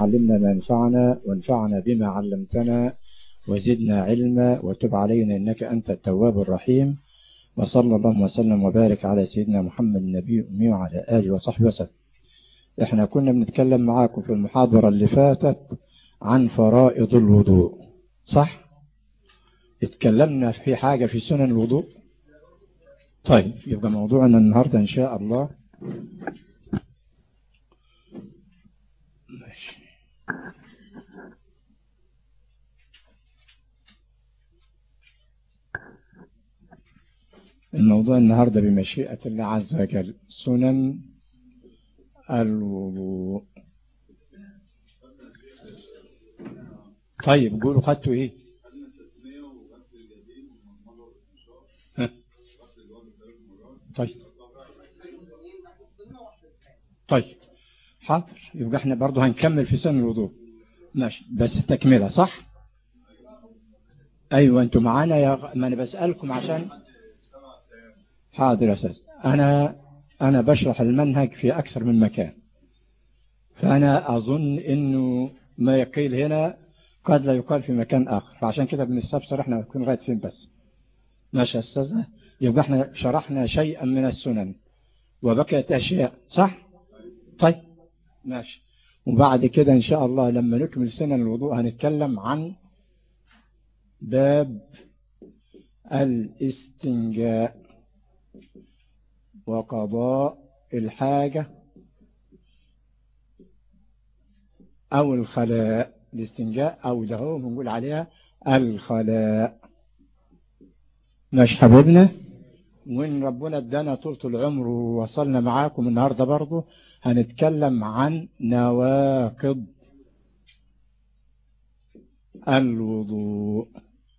علمنا ما ينفعنا وانفعنا بما علمتنا وزدنا علما وتب علينا إنك أنت التواب الرحيم وصلى الله وسلم وبارك على سيدنا محمد النبي الأمي وعلى آله وصحبه وسلم احنا كنا بنتكلم معاكم في المحاضرة اللي فاتت عن فرائض الوضوء صح اتكلمنا في حاجة في سنن الوضوء طيب يبقى موضوعنا النهاردة إن شاء الله ماشي الموضوع النهاردة بمشيئة الله عز وجل سنن الوضوء طيب قولوا خدتوا ايه ها؟ طيب طيب حاضر يبقى احنا برضو هنكمل في سن الوضوء ماشي بس تكملة صح ايوه انتوا معانا يا غ... ما انا بسألكم عشان حاضر يا استاذ انا انا بشرح المنهج في اكثر من مكان فانا اظن انه ما يقيل هنا قد لا يقال في مكان اخر فعشان كده بنستفسر احنا نكون لغايه فين بس ماشي يا استاذ يبقى احنا شرحنا شيئا من السنن وبقيت اشياء صح طيب ماشي وبعد كده ان شاء الله لما نكمل سنن الوضوء هنتكلم عن باب الاستنجاء وقضاء الحاجة أو الخلاء الاستنجاء أو ده هو بنقول عليها الخلاء ماشي حبيبنا وإن ربنا ادانا طولة العمر ووصلنا معاكم النهاردة برضه هنتكلم عن نواقض الوضوء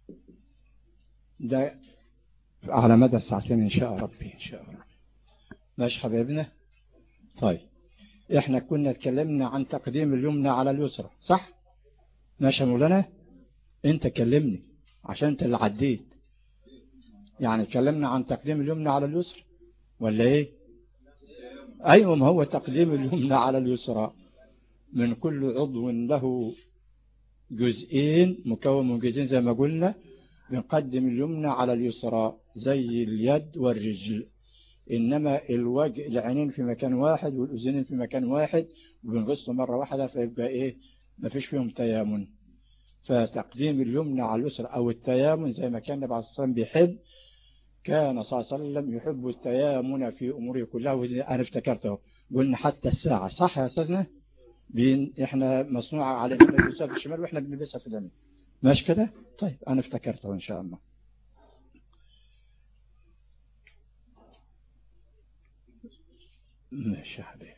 ده على مدى الساعتين إن شاء ربي إن شاء الله ماشي حبايبنا طيب احنا كنا اتكلمنا عن تقديم اليمنى على اليسرى صح ماشي يا مولانا انت كلمني عشان انت اللي عديت يعني اتكلمنا عن تقديم اليمنى على اليسرى ولا ايه ايوه ما هو تقديم اليمنى على اليسرى من كل عضو له جزئين مكون من جزئين زي ما قلنا بنقدم اليمنى على اليسرى زي اليد والرجل إنما الوجه العينين في مكان واحد والأذنين في مكان واحد وبنغسله مرة واحدة فيبقى إيه ما فيش فيهم تيامن فتقديم اليمنى على اليسرى أو التيامن زي ما كان النبي عليه الصلاة والسلام بيحب كان صلى الله عليه وسلم يحب التيامن في أموره كلها وأنا افتكرته قلنا حتى الساعة صح يا أستاذنا بين إحنا مصنوعة على اليمين في الشمال وإحنا بنلبسها في اليمين ماشي كده طيب أنا افتكرته إن شاء الله ماشي يا حبيبي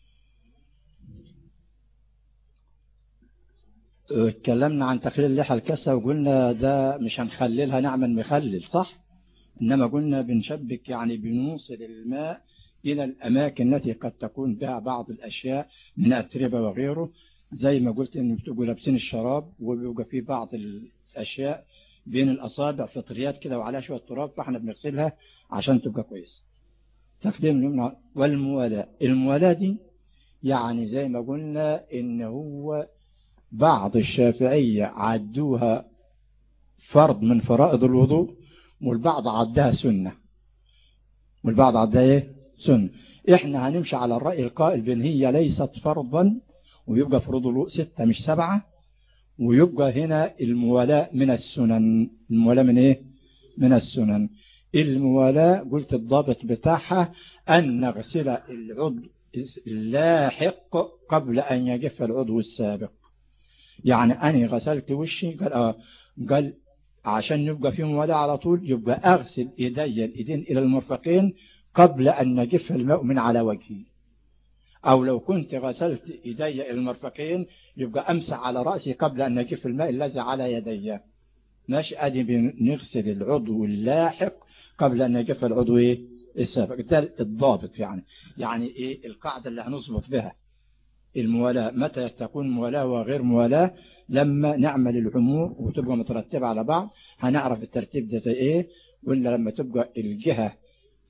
اتكلمنا عن تخليل اللحى الكسة وقلنا ده مش هنخللها نعمل مخلل صح إنما قلنا بنشبك يعني بنوصل الماء إلى الأماكن التي قد تكون بها بعض الأشياء من أتربة وغيره زي ما قلت إن بتبقوا لابسين الشراب وبيبقى فيه بعض الأشياء بين الأصابع فطريات كده وعليها شوية تراب فاحنا بنغسلها عشان تبقى كويس تقديم اليمنى والموالاة الموالاة دي يعني زي ما قلنا إن هو بعض الشافعية عدوها فرض من فرائض الوضوء والبعض عدها سنة والبعض عدها ايه سنة احنا هنمشي على الرأي القائل بان هي ليست فرضا ويبقى فروض الوضوء ستة مش سبعة ويبقى هنا الموالاة من السنن الموالاة من ايه من السنن الموالاة قلت الضابط بتاعها أن نغسل العضو اللاحق قبل أن يجف العضو السابق يعني أنا غسلت وشي قال, آه قال عشان يبقى في موالاة على طول يبقى أغسل إيدي الإيدين إلى المرفقين قبل أن نجف الماء من على وجهي أو لو كنت غسلت إيدي إلى المرفقين يبقى أمسح على رأسي قبل أن نجف الماء الذي على يدي ماشي أدي بنغسل العضو اللاحق قبل أن يجف العضو إيه السابق ده الضابط يعني يعني إيه القاعدة اللي هنظبط بها الموالاة متى تكون موالاة وغير موالاة لما نعمل الأمور وتبقى مترتبة على بعض هنعرف الترتيب ده زي إيه ولا لما تبقى الجهة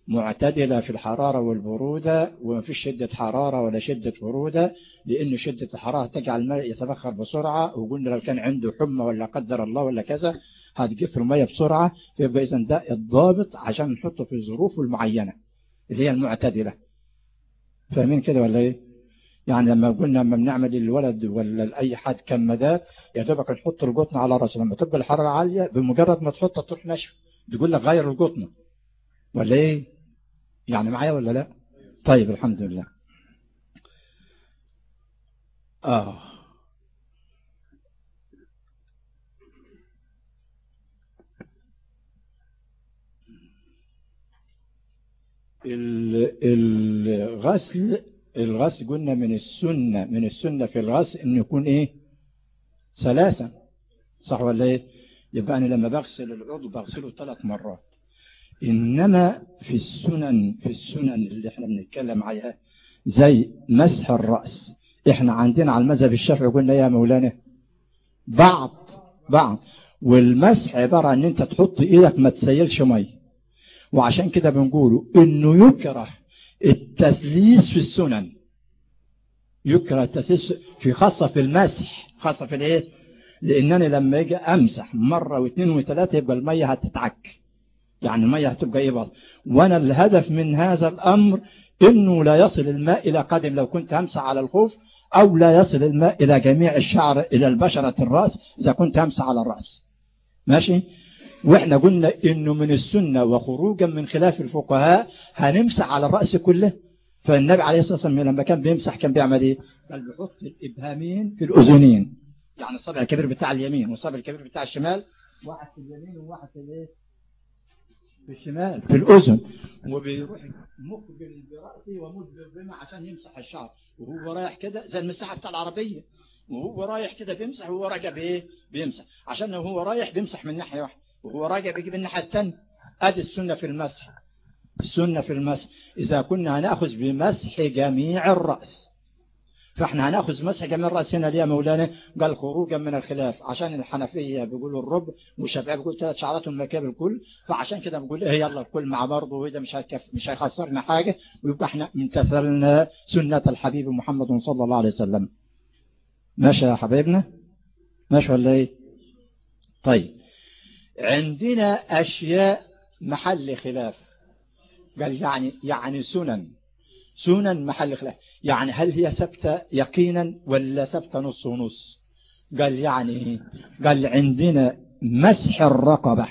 معتدلة في الحرارة والبرودة وما فيش شدة حرارة ولا شدة برودة لأن شدة الحرارة تجعل الماء يتبخر بسرعة وقلنا لو كان عنده حمى ولا قدر الله ولا كذا هتجف المية بسرعة فيبقى إذا ده الضابط عشان نحطه في ظروفه المعينة اللي هي المعتدلة فاهمين كده ولا إيه؟ يعني لما قلنا لما بنعمل الولد ولا لأي حد كمادات يا دوبك نحط القطن على راسه لما تبقى الحرارة عالية بمجرد ما تحطها تروح ناشفه تقول لك غير القطن ولا ايه يعني معايا ولا لا طيب الحمد لله اه الغسل الغسل قلنا من السنة من السنة في الغسل انه يكون ايه ثلاثة صح ولا ايه يبقى انا لما بغسل العضو بغسله ثلاث مرات انما في السنن في السنن اللي احنا بنتكلم عليها زي مسح الرأس احنا عندنا على المذهب الشافعي قلنا يا مولانا بعض بعض والمسح عبارة عن ان انت تحط ايدك ما تسيلش ميه وعشان كده بنقوله انه يكره التثليث في السنن يكره التثليث في خاصة في المسح خاصة في الايه لانني لما اجي امسح مرة واثنين وثلاثة يبقى المية هتتعك يعني المية هتبقى ايه بطل وانا الهدف من هذا الامر انه لا يصل الماء الى قدم لو كنت همسح على الخوف او لا يصل الماء الى جميع الشعر الى البشرة الرأس اذا كنت همسح على الرأس ماشي واحنا قلنا انه من السنة وخروجا من خلاف الفقهاء هنمسح على الرأس كله فالنبي عليه الصلاة والسلام لما كان بيمسح كان بيعمل ايه قال بيحط الابهامين في الاذنين يعني الصبع الكبير بتاع اليمين والصبع الكبير بتاع الشمال واحد في اليمين وواحد في الايه في الشمال في الاذن وبيروح مقبل براسه ومدبر بما عشان يمسح الشعر وهو رايح كده زي المساحه بتاع العربيه وهو رايح كده بيمسح وهو راجع بايه بيمسح عشان لو هو رايح بيمسح من ناحيه واحده وهو راجع بيجيب الناحية الثانية ادي السنة في المسح السنة في المسح إذا كنا هنأخذ بمسح جميع الرأس فاحنا هنأخذ مسح جميع الرأس هنا ليه مولانا قال خروجا من الخلاف عشان الحنفية بيقولوا الرب والشافعية بيقول ثلاث شعرات مكاب الكل فعشان كده بنقول ايه يلا الكل مع برضه وده مش هيكف مش هيخسرنا حاجة ويبقى احنا امتثلنا سنة الحبيب محمد صلى الله عليه وسلم ماشي يا حبايبنا ماشي ولا ايه طيب عندنا أشياء محل خلاف قال يعني يعني سنن سنن محل خلاف يعني هل هي ثابته يقينا ولا ثابته نص ونص قال يعني قال عندنا مسح الرقبة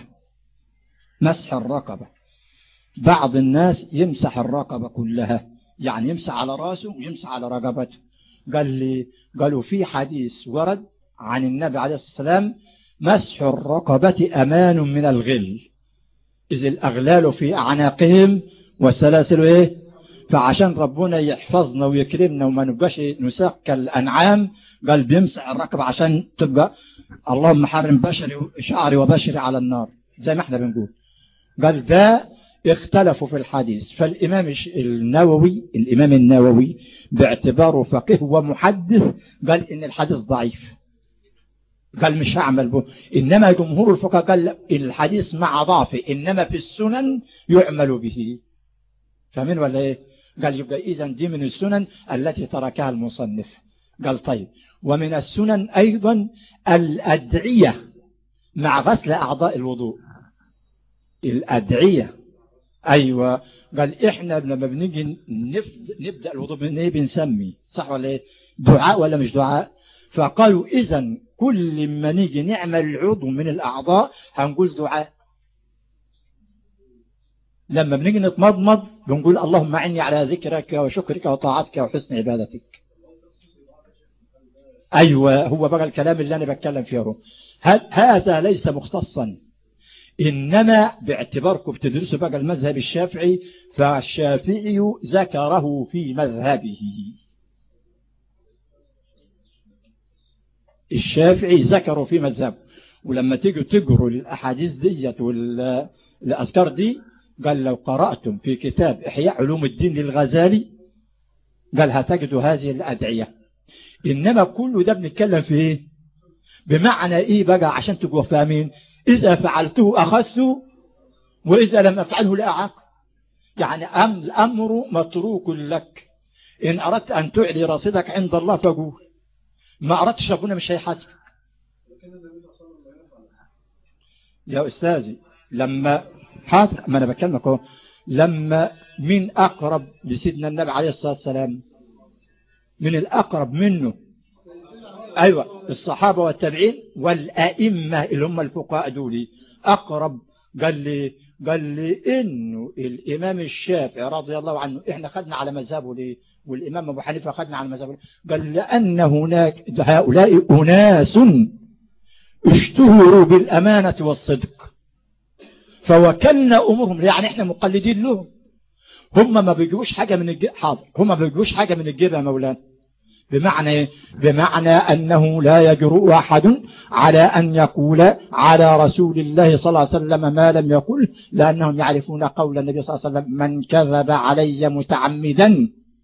مسح الرقبة بعض الناس يمسح الرقبة كلها يعني يمسح على راسه ويمسح على رقبته قال لي قالوا في حديث ورد عن النبي عليه الصلاة والسلام مسح الرقبة أمان من الغل إذ الأغلال في أعناقهم والسلاسل إيه فعشان ربنا يحفظنا ويكرمنا وما نبقاش نساق كالأنعام قال بيمسح الرقبة عشان تبقى اللهم حرم بشري شعري وبشري على النار زي ما احنا بنقول قال ده اختلفوا في الحديث فالإمام النووي الإمام النووي باعتباره فقيه ومحدث قال إن الحديث ضعيف قال مش هعمل به إنما جمهور الفقهاء قال الحديث مع ضعفه إنما في السنن يعمل به فمن ولا إيه قال يبقى إذا دي من السنن التي تركها المصنف قال طيب ومن السنن أيضا الأدعية مع غسل أعضاء الوضوء الأدعية أيوة قال إحنا لما بنيجي نبدأ الوضوء من إيه بنسمي صح ولا إيه دعاء ولا مش دعاء فقالوا إذا كل ما نيجي نعمل عضو من الأعضاء هنقول دعاء لما بنيجي نتمضمض بنقول اللهم عني على ذكرك وشكرك وطاعتك وحسن عبادتك أيوة هو بقى الكلام اللي أنا بتكلم فيه هذا ليس مختصا إنما باعتباركم بتدرسوا بقى المذهب الشافعي فالشافعي ذكره في مذهبه الشافعي ذكروا في مذهبه ولما تيجوا تجروا الأحاديث ديت والأذكار دي قال لو قرأتم في كتاب إحياء علوم الدين للغزالي قال هتجدوا هذه الأدعية إنما كل ده بنتكلم في إيه بمعنى إيه بقى عشان تبقوا فاهمين إذا فعلته أخذته وإذا لم أفعله لا أعاقب يعني أم الأمر متروك لك إن أردت أن تعلي رصيدك عند الله فقول ما أردتش ربنا مش هيحاسبك يا أستاذي لما حاضر ما أنا بكلمك اهو لما من أقرب لسيدنا النبي عليه الصلاة والسلام من الأقرب منه أيوة الصحابة والتابعين والأئمة اللي هم الفقهاء دولي أقرب قال لي قال لي إنه الإمام الشافعي رضي الله عنه إحنا خدنا على مذهبه ليه والإمام أبو حنيفة خدنا على مذهبه ليه قال لأن هناك هؤلاء أناس اشتهروا بالأمانة والصدق فوكلنا أمورهم يعني إحنا مقلدين لهم هم ما بيجيبوش حاجة من الجيب حاضر هم ما بيجيبوش حاجة من الجيب يا مولانا بمعنى بمعنى أنه لا يجرؤ أحد على أن يقول على رسول الله صلى الله عليه وسلم ما لم يقل لأنهم يعرفون قول النبي صلى الله عليه وسلم من كذب علي متعمدا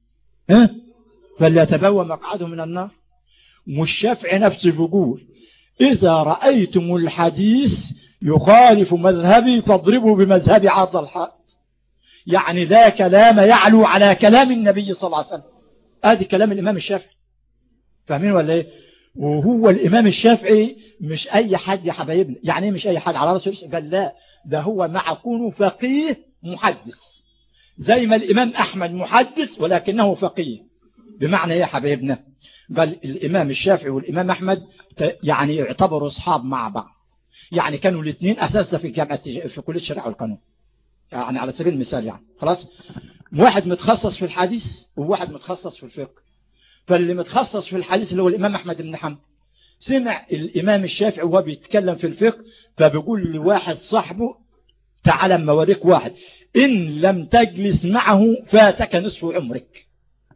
فليتبوى مقعده من النار والشافع نفسه بيقول إذا رأيتم الحديث يخالف مذهبي فاضربوا بمذهب عرض الحق يعني لا كلام يعلو على كلام النبي صلى الله عليه وسلم ادي كلام الإمام الشافعي فاهمين ولا ايه وهو الإمام الشافعي مش أي حد يا حبايبنا يعني ايه مش أي حد على رسول قال لا ده هو مع كونه فقيه محدث زي ما الإمام أحمد محدث ولكنه فقيه بمعنى ايه يا حبايبنا قال الإمام الشافعي والإمام أحمد يعني يعتبروا أصحاب مع بعض يعني كانوا الاثنين أساسا في جامعة في كلية الشريعة والقانون يعني على سبيل المثال يعني خلاص واحد متخصص في الحديث وواحد متخصص في الفقه فاللي متخصص في الحديث اللي هو الإمام أحمد بن حنبل سمع الإمام الشافعي وهو بيتكلم في الفقه فبيقول لواحد صاحبه تعال ما اوريك واحد إن لم تجلس معه فاتك نصف عمرك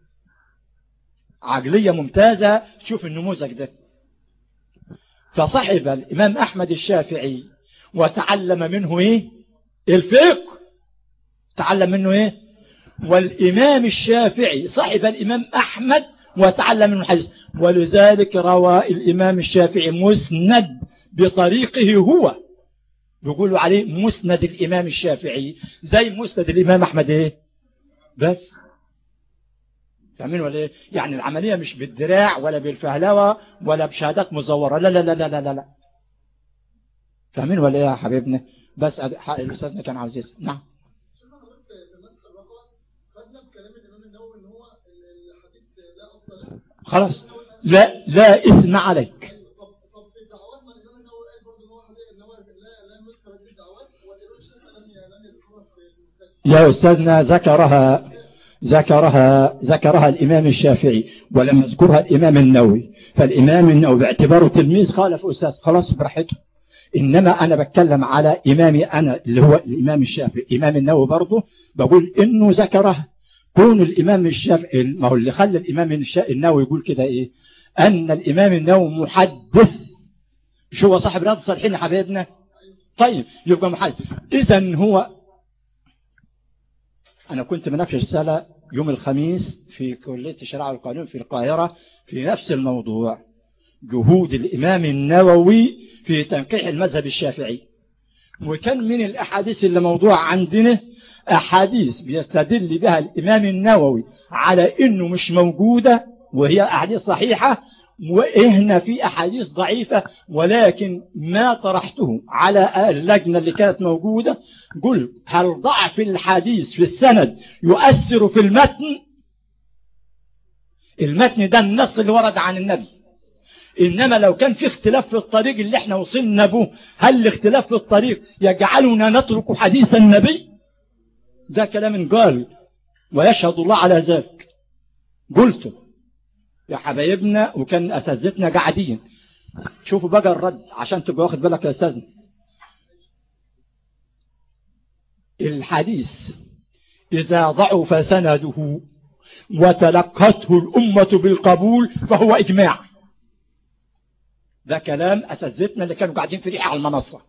عقلية ممتازة شوف النموذج ده فصحب الإمام أحمد الشافعي وتعلم منه إيه الفقه تعلم منه إيه والإمام الشافعي صحب الإمام أحمد وتعلم منه الحديث ولذلك روى الإمام الشافعي مسند بطريقه هو بيقولوا عليه مسند الإمام الشافعي زي مسند الإمام أحمد إيه بس فاهمين ولا ايه يعني العملية مش بالدراع ولا بالفهلوة ولا بشهادات مزورة لا لا لا لا لا لا, لا. فاهمين ولا ايه يا حبيبنا بس الأستاذنا كان عاوز يسأل نعم خلاص لا لا إثم عليك يا أستاذنا ذكرها ذكرها ذكرها الإمام الشافعي ولم يذكرها الإمام النووي فالإمام النووي باعتباره تلميذ خالف أستاذ خلاص براحته إنما أنا بتكلم على إمامي أنا اللي هو الإمام الشافعي إمام النووي برضه بقول إنه ذكرها كون الإمام الشافعي ما هو اللي خلى الإمام النووي يقول كده إيه أن الإمام النووي محدث شو هو صاحب رياض الصالحين يا حبايبنا طيب يبقى محدث إذا هو أنا كنت مناقش رسالة يوم الخميس في كلية الشريعة والقانون في القاهرة في نفس الموضوع جهود الإمام النووي في تنقيح المذهب الشافعي وكان من الأحاديث اللي موضوع عندنا أحاديث بيستدل بها الإمام النووي على إنه مش موجودة وهي أحاديث صحيحة وإهنا في أحاديث ضعيفة ولكن ما طرحته على اللجنة اللي كانت موجودة قلت هل ضعف الحديث في السند يؤثر في المتن المتن ده النص اللي ورد عن النبي إنما لو كان في اختلاف في الطريق اللي احنا وصلنا به هل الاختلاف في الطريق يجعلنا نترك حديث النبي ده كلام قال ويشهد الله على ذلك قلته يا حبايبنا وكان أساتذتنا قاعدين شوفوا بقى الرد عشان تبقى واخد بالك يا أستاذنا الحديث إذا ضعف سنده وتلقته الأمة بالقبول فهو إجماع ده كلام أساتذتنا اللي كانوا قاعدين في ريحة على المنصة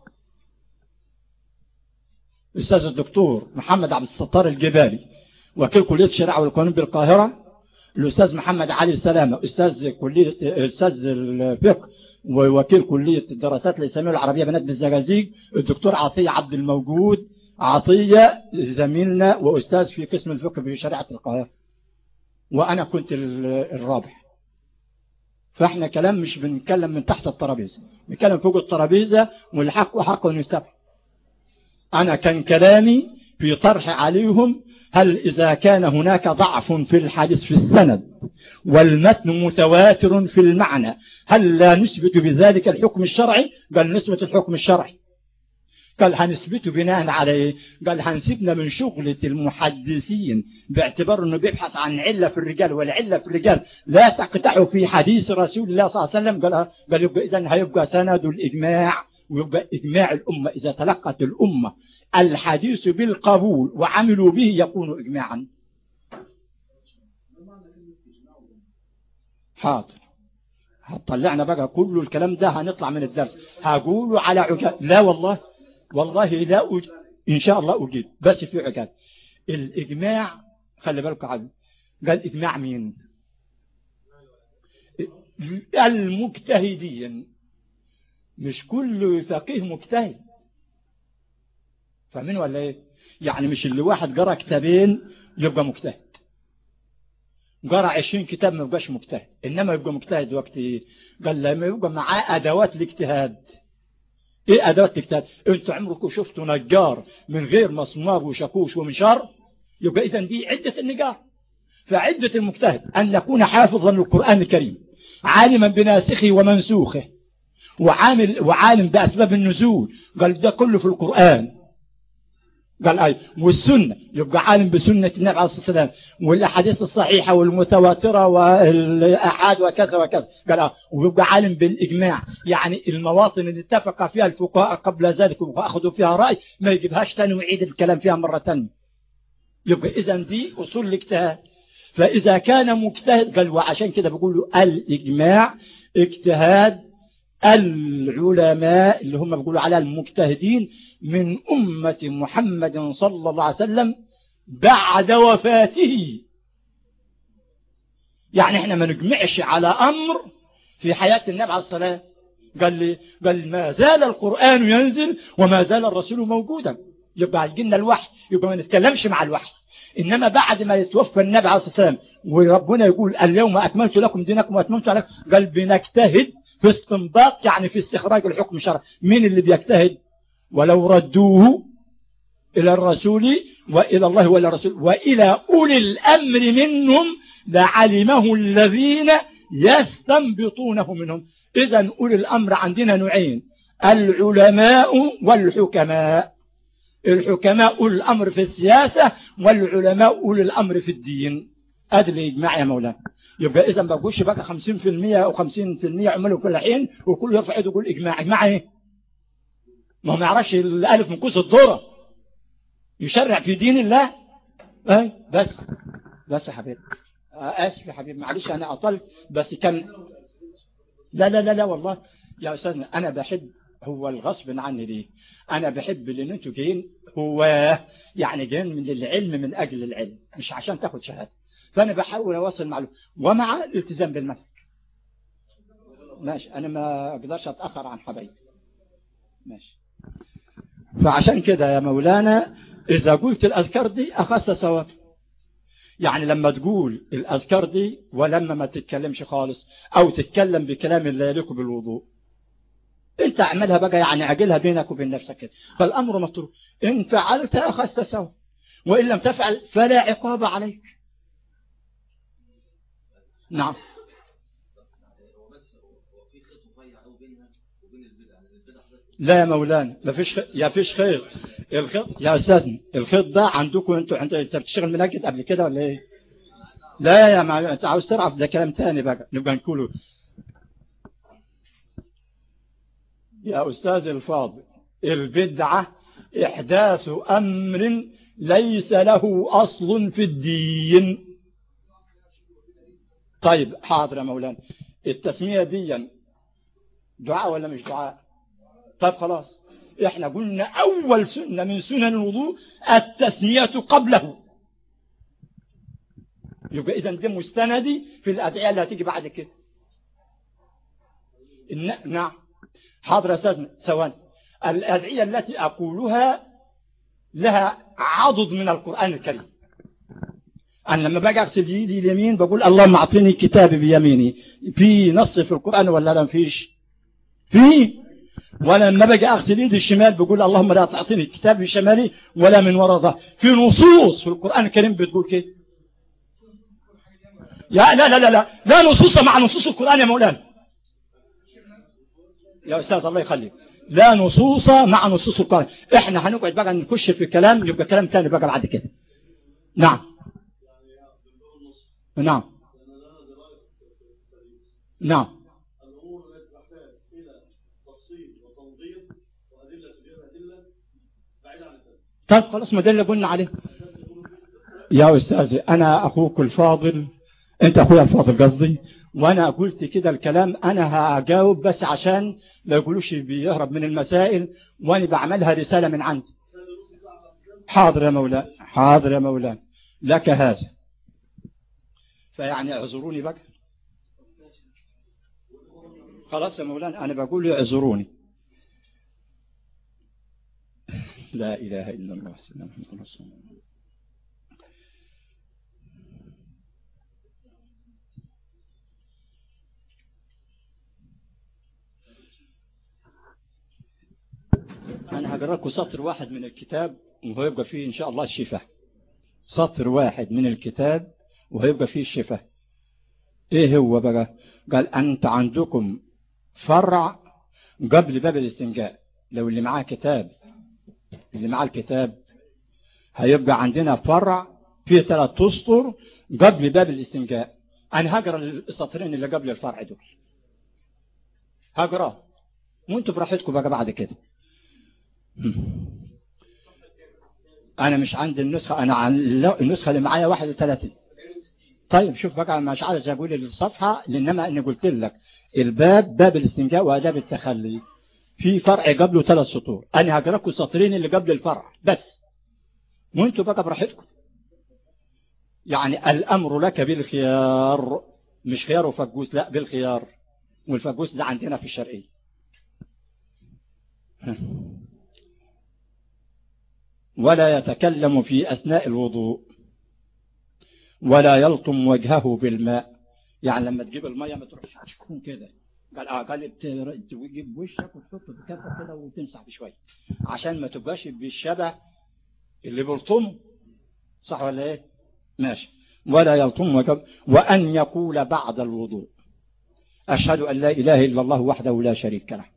الأستاذ الدكتور محمد عبد الستار الجبالي وكيل كلية الشريعة والقانون بالقاهرة الأستاذ محمد علي السلامة أستاذ كلية أستاذ الفقه ووكيل كلية الدراسات الإسلامية والعربية بنات بالزجاجيج الدكتور عطية عبد الموجود عطية زميلنا وأستاذ في قسم الفقه في شريعة القاهرة وأنا كنت الرابح فإحنا كلام مش بنتكلم من تحت الترابيزة بنتكلم فوق الترابيزة والحق حق يتبع أنا كان كلامي في طرح عليهم هل إذا كان هناك ضعف في الحديث في السند والمتن متواتر في المعنى هل لا نثبت بذلك الحكم الشرعي قال نثبت الحكم الشرعي قال هنثبته بناء على ايه قال هنسيبنا من شغلة المحدثين باعتبار انه بيبحث عن علة في الرجال والعلة في الرجال لا تقطع في حديث رسول الله صلى الله عليه وسلم قال قال يبقى اذا هيبقى سند الاجماع ويبقى اجماع الامة اذا تلقت الامة الحديث بالقبول وعملوا به يكون اجماعا حاضر هتطلعنا بقى كل الكلام ده هنطلع من الدرس هقوله على عجال لا والله والله لا أج... إن شاء الله أجيب بس في عجال الإجماع خلي بالك عبد قال إجماع مين المجتهدين مش كل فقيه مجتهد فاهمين ولا ايه يعني مش اللي واحد قرأ كتابين يبقى مجتهد قرأ 20 كتاب ما يبقاش مجتهد انما يبقى مجتهد وقت ايه قال لما يبقى معاه ادوات الاجتهاد ايه ادوات الاجتهاد انتوا عمركم شفتوا نجار من غير مسمار وشاكوش ومنشار يبقى اذا دي عدة النجار فعدة المجتهد ان يكون حافظا للقرآن الكريم عالما بناسخه ومنسوخه وعامل وعالم بأسباب النزول قال ده كله في القرآن قال أي والسنة يبقى عالم بسنة النبي عليه الصلاة والسلام والأحاديث الصحيحة والمتواترة والأحاد وكذا وكذا قال أه ويبقى عالم بالإجماع يعني المواطن اللي اتفق فيها الفقهاء قبل ذلك وأخذوا فيها رأي ما يجيبهاش تاني ويعيد الكلام فيها مرة تانية يبقى إذا دي أصول الاجتهاد فإذا كان مجتهد قال وعشان كده بيقولوا الإجماع اجتهاد العلماء اللي هم بيقولوا على المجتهدين من أمة محمد صلى الله عليه وسلم بعد وفاته يعني احنا ما نجمعش على أمر في حياة النبي عليه الصلاة قال لي قال ما زال القرآن ينزل وما زال الرسول موجودا يبقى يجينا الوحي يبقى ما نتكلمش مع الوحي إنما بعد ما يتوفى النبي عليه الصلاة والسلام وربنا يقول اليوم أكملت لكم دينكم وأتممت عليكم قال بنجتهد في استنباط يعني في استخراج الحكم الشرعي مين اللي بيجتهد ولو ردوه إلى الرسول وإلى الله وإلى الرسول وإلى أولي الأمر منهم لعلمه الذين يستنبطونه منهم إذا أولي الأمر عندنا نوعين العلماء والحكماء الحكماء أولي الأمر في السياسة والعلماء أولي الأمر في الدين أدل إجماع يا مولانا يبقى إذا ما بقولش بقى 50% أو 50% عملوا كل حين وكل يرفع يده يقول إجماع إجماع إيه ما هو ما يعرفش الألف من كوس الذرة يشرع في دين الله أي بس بس يا حبيبي آسف يا حبيبي معلش أنا أطلت بس كان لا لا لا لا والله يا أستاذنا أنا بحب هو الغصب عني ليه أنا بحب اللي أنتوا جايين هو يعني جايين من العلم من أجل العلم مش عشان تاخد شهادة فأنا بحاول أوصل معلومة ومع الالتزام بالمنهج ماشي أنا ما أقدرش أتأخر عن حبايبي ماشي فعشان كده يا مولانا إذا قلت الأذكار دي أخذت ثواب يعني لما تقول الأذكار دي ولما ما تتكلمش خالص أو تتكلم بكلام لا يليق بالوضوء انت اعملها بقى يعني عجلها بينك وبين نفسك كده فالأمر مطروح إن فعلت أخذت ثواب وإن لم تفعل فلا عقاب عليك نعم لا يا مولانا ما فيش خ... يا فيش خير الخيط يا استاذنا الخيط ده عندكم انتوا عند... انت بتشتغل منجد قبل كده ولا ايه لا يا مع... انت عاوز تعرف ده كلام تاني بقى نبقى نقوله يا استاذ الفاضل البدعه احداث امر ليس له اصل في الدين طيب حاضر يا مولانا التسميه دي دعاء ولا مش دعاء طيب خلاص احنا قلنا اول سنة من سنن الوضوء التسمية قبله يبقى اذا دي مستندي في الادعية اللي هتيجي بعد كده نعم حاضر يا استاذنا ثواني الادعية التي اقولها لها عضد من القرآن الكريم أنا لما باجي أغسل يدي اليمين بقول اللهم أعطيني كتابي بيميني في نص في القرآن ولا لا فيش في ولا لما باجي أغسل يدي الشمال بقول اللهم لا تعطيني كتابي بشمالي ولا من وراء ظهري في نصوص في القرآن الكريم بتقول كده يا لا لا لا لا لا نصوص مع نصوص القرآن يا مولانا يا أستاذ الله يخليك لا نصوص مع نصوص القرآن احنا هنقعد بقى نخش في الكلام يبقى كلام ثاني بقى بعد كده نعم نعم نعم طيب خلاص ما ده اللي قلنا عليه يا أستاذي أنا أخوك الفاضل أنت أخويا الفاضل قصدي وأنا قلت كده الكلام أنا هجاوب بس عشان ما يقولوش بيهرب من المسائل وأنا بعملها رسالة من عندي حاضر يا مولانا حاضر يا مولانا لك هذا فيعني اعذروني بقى خلاص يا مولانا أنا بقول اعذروني لا إله إلا الله سيدنا محمد رسول الله أنا هقرأ لكم سطر واحد من الكتاب وهو يبقى فيه إن شاء الله الشفاء سطر واحد من الكتاب وهيبقى فيه الشفاء إيه هو بقى قال أنت عندكم فرع قبل باب الاستنجاء لو اللي معاه كتاب اللي معاه الكتاب هيبقى عندنا فرع فيه ثلاث أسطر قبل باب الاستنجاء أنا هقرأ السطرين اللي قبل الفرع دول هقرأ وانتوا براحتكم بقى بعد كده انا مش عندي النسخة انا عن النسخة اللي معايا 31 طيب شوف بقى مش عايز اقول الصفحة لانما اني قلت لك الباب باب الاستنجاء واداب التخلي في فرع قبله ثلاث سطور انا هقرا لكم السطرين اللي قبل الفرع بس وانتوا بقى براحتكم يعني الامر لك بالخيار مش خيار وفجوس لا بالخيار والفجوس ده عندنا في الشرقيه ولا يتكلم في أثناء الوضوء ولا يلطم وجهه بالماء يعني لما تجيب المية ما تروحش تكون كده قال اه قال تجيب وشك وتحطه في كفه كده وتمسح بشويه عشان ما تبقاش بالشبه اللي بيلطمه صح ولا ايه ماشي ولا يلطم وجهه وان يقول بعد الوضوء اشهد ان لا اله الا الله وحده لا شريك له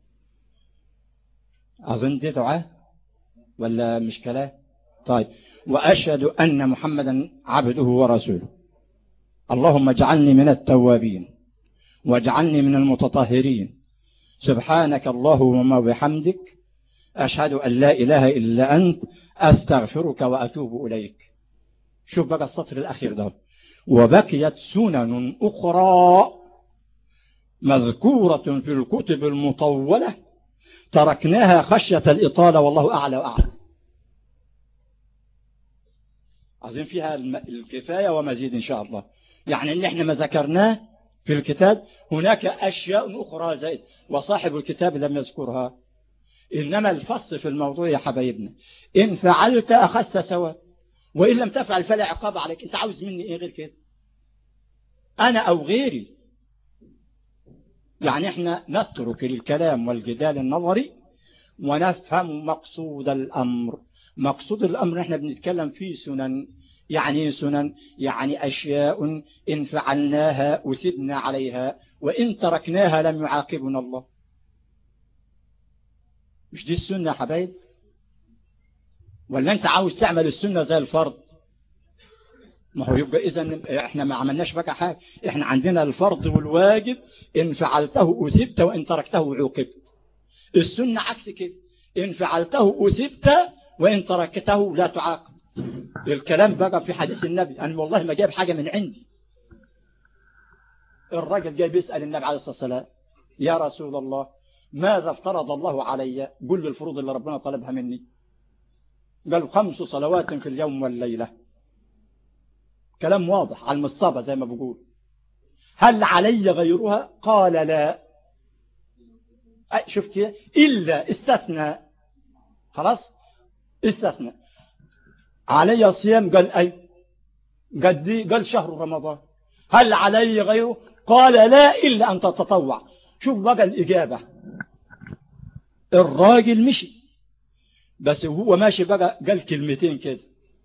اظن دي دعاء ولا مش كلام طيب وأشهد أن محمدا عبده ورسوله اللهم اجعلني من التوابين واجعلني من المتطهرين سبحانك اللهم وبحمدك أشهد أن لا إله إلا أنت أستغفرك وأتوب إليك شوف بقى السطر الأخير ده وبقيت سنن أخرى مذكورة في الكتب المطولة تركناها خشية الإطالة والله أعلى وأعلى عايزين فيها الكفاية ومزيد إن شاء الله يعني اللي احنا ما ذكرناه في الكتاب هناك أشياء أخرى زائد وصاحب الكتاب لم يذكرها إنما الفصل في الموضوع يا حبايبنا إن فعلت أخذت سواء وإن لم تفعل فلا عقاب عليك أنت عاوز مني إيه غير كده أنا أو غيري يعني احنا نترك الكلام والجدال النظري ونفهم مقصود الأمر مقصود الأمر احنا بنتكلم فيه سنن يعني سنن يعني أشياء إن فعلناها أثبنا عليها وإن تركناها لم يعاقبنا الله مش دي السنة يا حبايب ولا أنت عاوز تعمل السنة زي الفرض ما هو يبقى إذا إحنا ما عملناش بقى حاجة إحنا عندنا الفرض والواجب إن فعلته أثبت وإن تركته عوقبت السنة عكس كده إن فعلته أثبت وإن تركته لا تعاقب الكلام بقى في حديث النبي أنا والله ما جايب حاجة من عندي الرجل جاي بيسأل النبي عليه الصلاة والسلام يا رسول الله ماذا افترض الله علي قل لي الفروض اللي ربنا طلبها مني قال خمس صلوات في اليوم والليلة كلام واضح على المصابة زي ما بقول هل علي غيرها قال لا شفت إلا استثنى خلاص استثنى علي صيام قال أي قال دي قال شهر رمضان هل علي غيره قال لا إلا أن تتطوع شوف بقى الإجابة الراجل مشي بس هو ماشي بقى قال كلمتين كده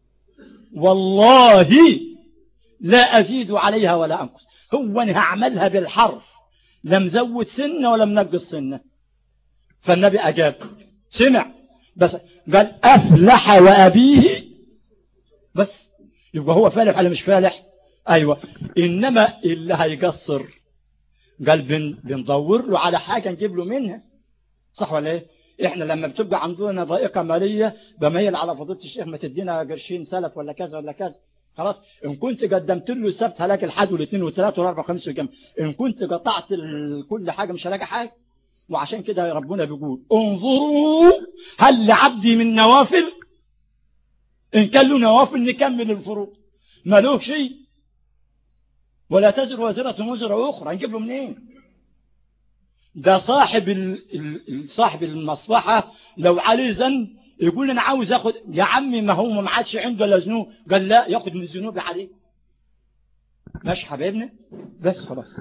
والله لا أزيد عليها ولا أنقص هو أنا هعملها بالحرف لم زود سنة ولم نقص سنة فالنبي أجاب سمع بس قال أفلح وأبيه بس يبقى هو فالح ولا مش فالح أيوة إنما اللي هيقصر قال بن بندور له على حاجة نجيب له منها صح ولا ايه احنا لما بتبقى عندنا ضائقة مالية بميل على فضيلة الشيخ ما تدينا قرشين سلف ولا كذا ولا كذا خلاص ان كنت قدمت له السبت هلاقي الحد والاثنين والثلاث والاربع والخميس والجمعة ان كنت قطعت كل حاجة مش هلاقي حاجة وعشان كده ربنا بيقول انظروا هل لعبدي من نوافل ان كان له نوافل نكمل الفروض ما له شيء ولا تزر وزرة وزر أخرى نجيب له منين ده صاحب ال... صاحب المصلحة لو عليه ذنب يقول انا عاوز اخد يا عمي ما هو ما عادش عنده الا ذنوب قال لا ياخد من الذنوب عليه ماشي حبايبنا بس خلاص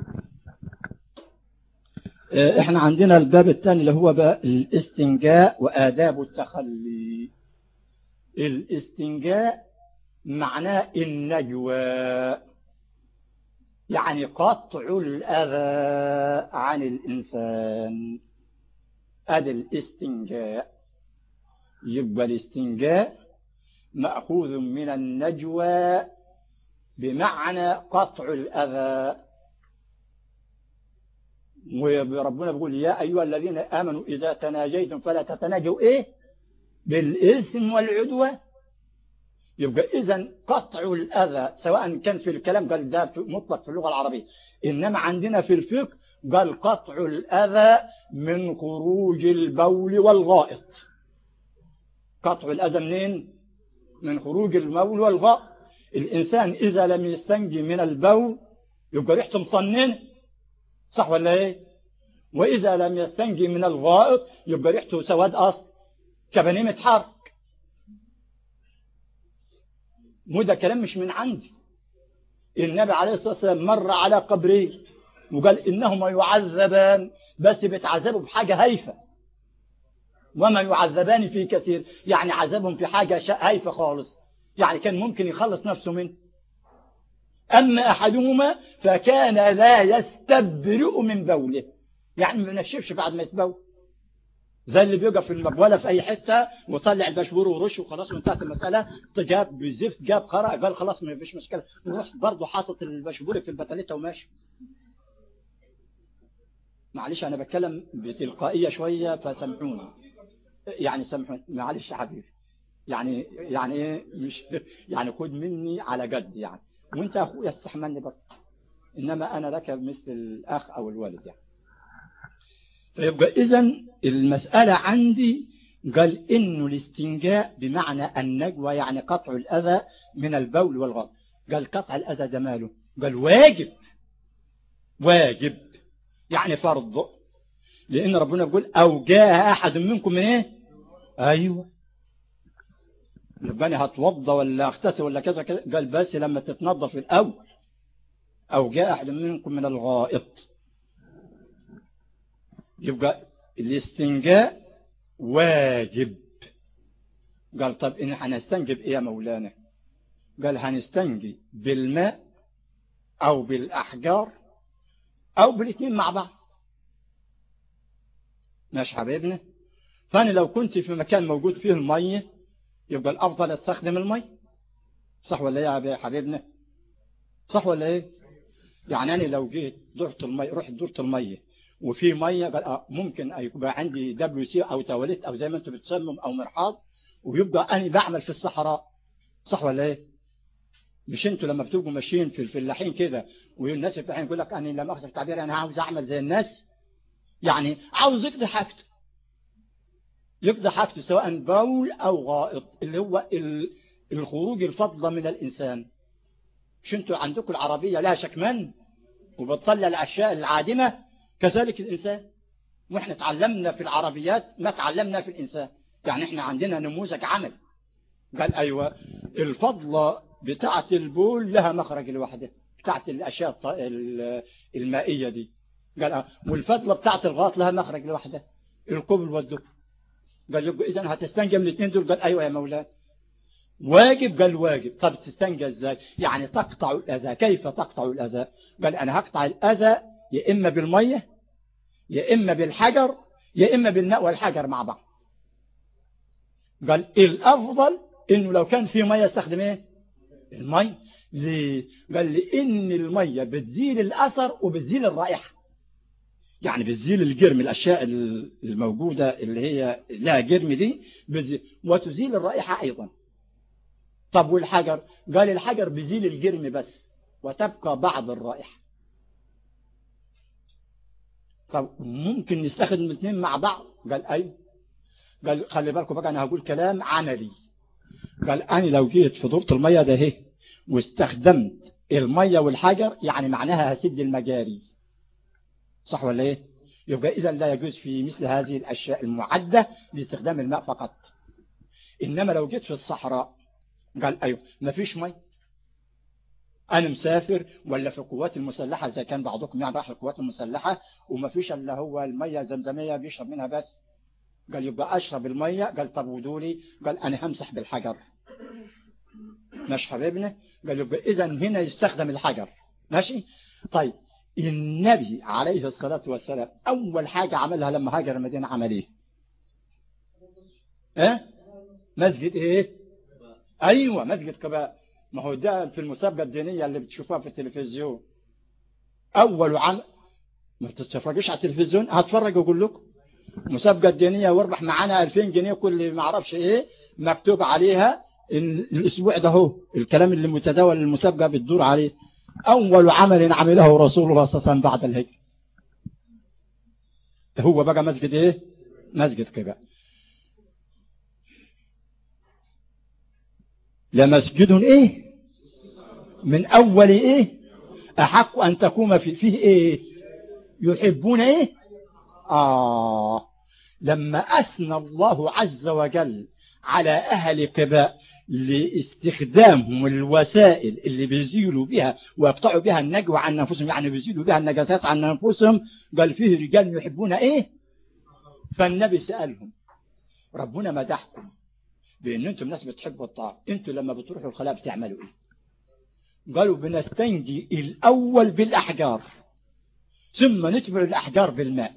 احنا عندنا الباب الثاني اللي هو بقى الاستنجاء وآداب التخلي الاستنجاء معناه النجوى يعني قطع الأذى عن الإنسان هذا الاستنجاء يبقى الاستنجاء مأخوذ من النجوى بمعنى قطع الأذى وربنا بيقول يا أيها الذين آمنوا إذا تناجيتم فلا تتناجوا إيه بالإثم والعدوى يبقى إذا قطع الأذى سواء كان في الكلام قال ده مطلق في اللغة العربية إنما عندنا في الفقه قال قطع الأذى من خروج البول والغائط قطع الأذى منين من خروج البول والغائط الإنسان إذا لم يستنجي من البول يبقى ريحته مصننه صح ولا ايه وإذا لم يستنجي من الغائط يبقى ريحته سواد أصل كبنيمة حرق مو ده كلام مش من عندي النبي عليه الصلاة والسلام مر على قبرين وقال إنهما يعذبان بس بيتعذبوا بحاجة هايفة وما يعذبان في كثير يعني عذبهم في حاجة هايفة خالص يعني كان ممكن يخلص نفسه منه أما أحدهما فكان لا يستبرئ من بوله يعني ما ينشفش بعد ما يتبول زي اللي بيقف في المبولة في أي حتة وطلع البشبور ورش وخلاص وانتهت المسألة جاب بالزفت جاب قرأ قال خلاص ما فيش مشكلة وروح برضه حاطط البشبور في البتاليته وماشي معلش أنا بتكلم بتلقائية شوية فسامحوني يعني سامحوني معلش يا حبيبي يعني يعني ايه مش يعني خد مني على جد يعني وانت اخويا استحملني برضه انما انا لك مثل الاخ او الوالد يعني فيبقى اذا المسألة عندي قال انه الاستنجاء بمعنى النجوى يعني قطع الاذى من البول والغط قال قطع الاذى ده ماله قال واجب واجب يعني فرض لان ربنا يقول او جاء احد منكم من ايه ايوه يبقى انا هتوضى ولا اغتسل ولا كذا كذا قال بس لما تتنظف الاول او جاء احد منكم من الغائط يبقى الاستنجاء واجب قال طب إن هنستنجي بإيه يا مولانا قال هنستنجي بالماء أو بالأحجار أو بالاثنين مع بعض ماشي حبيبنا فأنا لو كنت في مكان موجود فيه المية يبقى الأفضل استخدم المية صح ولا ايه يا حبيبنا صح ولا ايه يعني أنا لو جيت دورت المية رحت دورت المية وفي ميه قال ممكن يبقى عندي دبليو سي او تواليت او زي ما انتم بتسموا او مرحاض ويبقى انا بعمل في الصحراء صح ولا ايه مش انتوا لما بتبقوا ماشيين في الفلاحين كده والناس الفلاحين يقول لك انا لما اخذ التعبير انا عاوز اعمل زي الناس يعني عاوز يقضي حاجته يقضي حاجته سواء بول او غائط اللي هو الخروج الفضلة من الانسان مش انتوا عندكم العربية لها شكمان وبتطلع الاشياء العادمة كذلك الإنسان وإحنا تعلمنا في العربيات ما تعلمنا في الإنسان يعني إحنا عندنا نموذج عمل قال أيوة الفضلة بتاعة البول لها مخرج لوحدها بتاعة الأشياء المائية دي قال اه والفضلة بتاعة الغاط لها مخرج لوحدها القبل والدبر قال يبقى إذا هتستنجى من الاثنين دول قال أيوة يا مولانا واجب قال واجب طب تستنجى ازاي يعني تقطع الأذى كيف تقطع الأذى قال أنا هقطع الأذى يا إما بالمية يا إما بالحجر يا إما بالماء والحجر مع بعض قال الأفضل إنه لو كان في مية استخدم إيه المية ليه قال لأن المية بتزيل الأثر وبتزيل الرائحة يعني بتزيل الجرم الأشياء الموجودة اللي هي لها جرم دي بتزيل وتزيل الرائحة أيضا طب والحجر قال الحجر بيزيل الجرم بس وتبقى بعض الرائحة طب ممكن نستخدم الاثنين مع بعض قال أيوه قال خلي بالكم بقى أنا هقول كلام عملي قال أنا لو جيت في دورة المية ده هي واستخدمت المية والحجر يعني معناها هسد المجاري صح ولا ايه يبقى إذا لا يجوز في مثل هذه الأشياء المعدة لاستخدام الماء فقط إنما لو جيت في الصحراء قال أيوه ما فيش مي أنا مسافر ولا في القوات المسلحة إذا كان بعضكم يعني راح القوات المسلحة وما فيش إلا هو المية زمزمية بيشرب منها بس قال يبقى أشرب المية قال طب ودولي قال أنا همسح بالحجر ماشي حبيبنا قال يبقى إذا هنا يستخدم الحجر ماشي طيب النبي عليه الصلاة والسلام أول حاجة عملها لما هاجر المدينة عمل إيه إيه مسجد إيه أيوة مسجد قباء ما هو ده في المسابقة الدينية اللي بتشوفوها في التلفزيون أول عمل ما تتفرجوش على التلفزيون هتفرج وأقول لكم مسابقة دينية واربح معانا 2000 جنيه كل ما اعرفش ايه مكتوب عليها الاسبوع ده هو الكلام اللي متداول المسابقة بتدور عليه اول عمل عمله رسول الله صلى الله عليه وسلم بعد الهجرة هو بقى مسجد ايه مسجد قباء لمسجد ايه من اول ايه احق ان تقوم فيه ايه يحبون ايه آه لما أثنى الله عز وجل على أهل قباء لاستخدامهم الوسائل اللي بيزيلوا بها ويقطعوا بها النجوى عن أنفسهم يعني بيزيلوا بها النجاسات عن أنفسهم قال فيه رجال يحبون إيه فالنبي سألهم ربنا مدحكم بأن أنتم ناس بتحبوا الطاعة أنتم لما بتروحوا الخلاء بتعملوا إيه قالوا بنستنجي الأول بالأحجار ثم نتبع الأحجار بالماء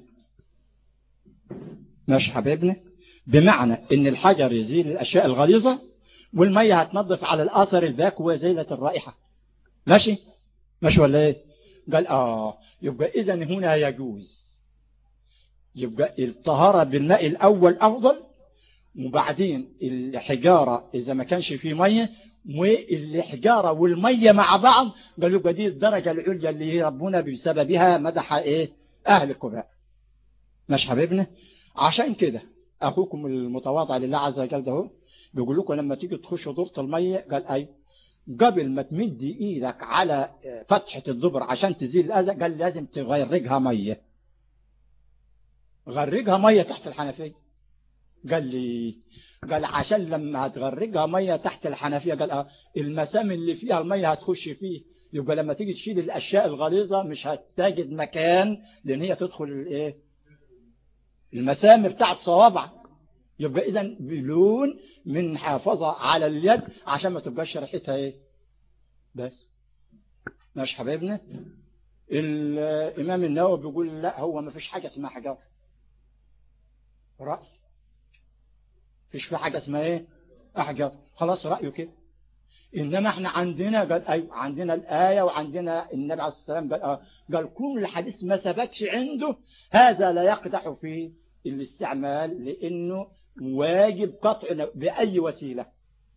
ماشي حبيبنا بمعنى ان الحجر يزيل الاشياء الغليظة والمية هتنظف على الاثر الباك وزيلة الرائحة ماشي ماشي ولا ايه قال اه يبقى اذا هنا يجوز يبقى الطهارة بالماء الاول افضل وبعدين الحجارة اذا ما كانش فيه مية والحجارة والمية مع بعض قالوا يبقى دي الدرجة العليا اللي ربنا بسببها مدح ايه اهل القباء ماشي حبيبنا عشان كده أخوكم المتواضع لله عز وجل ده بيقول لكم لما تيجي تخشوا دورة المية قال أيوه قبل ما تمد إيدك على فتحة الدبر عشان تزيل الأذى قال لازم تغرقها مية غرقها مية تحت الحنفية قال لي قال عشان لما هتغرقها مية تحت الحنفية قال اه المسام اللي فيها المية هتخش فيه يبقى لما تيجي تشيل الأشياء الغليظة مش هتجد مكان لأن هي تدخل الايه المسام بتاعت صوابعك يبقى اذا بلون من حافظة على اليد عشان ما تبقاش ريحتها ايه بس ماشي حبايبنا الامام النووي بيقول لا هو ما فيش حاجة اسمها حجار رأي فيش في حاجة اسمها ايه احجار خلاص رأيه كده انما احنا عندنا قال ايوه عندنا الايه وعندنا النبي عليه الصلاه والسلام قال اه قال كل حديث ما ثبتش عنده هذا لا يقدح في الاستعمال لانه واجب قطع باي وسيله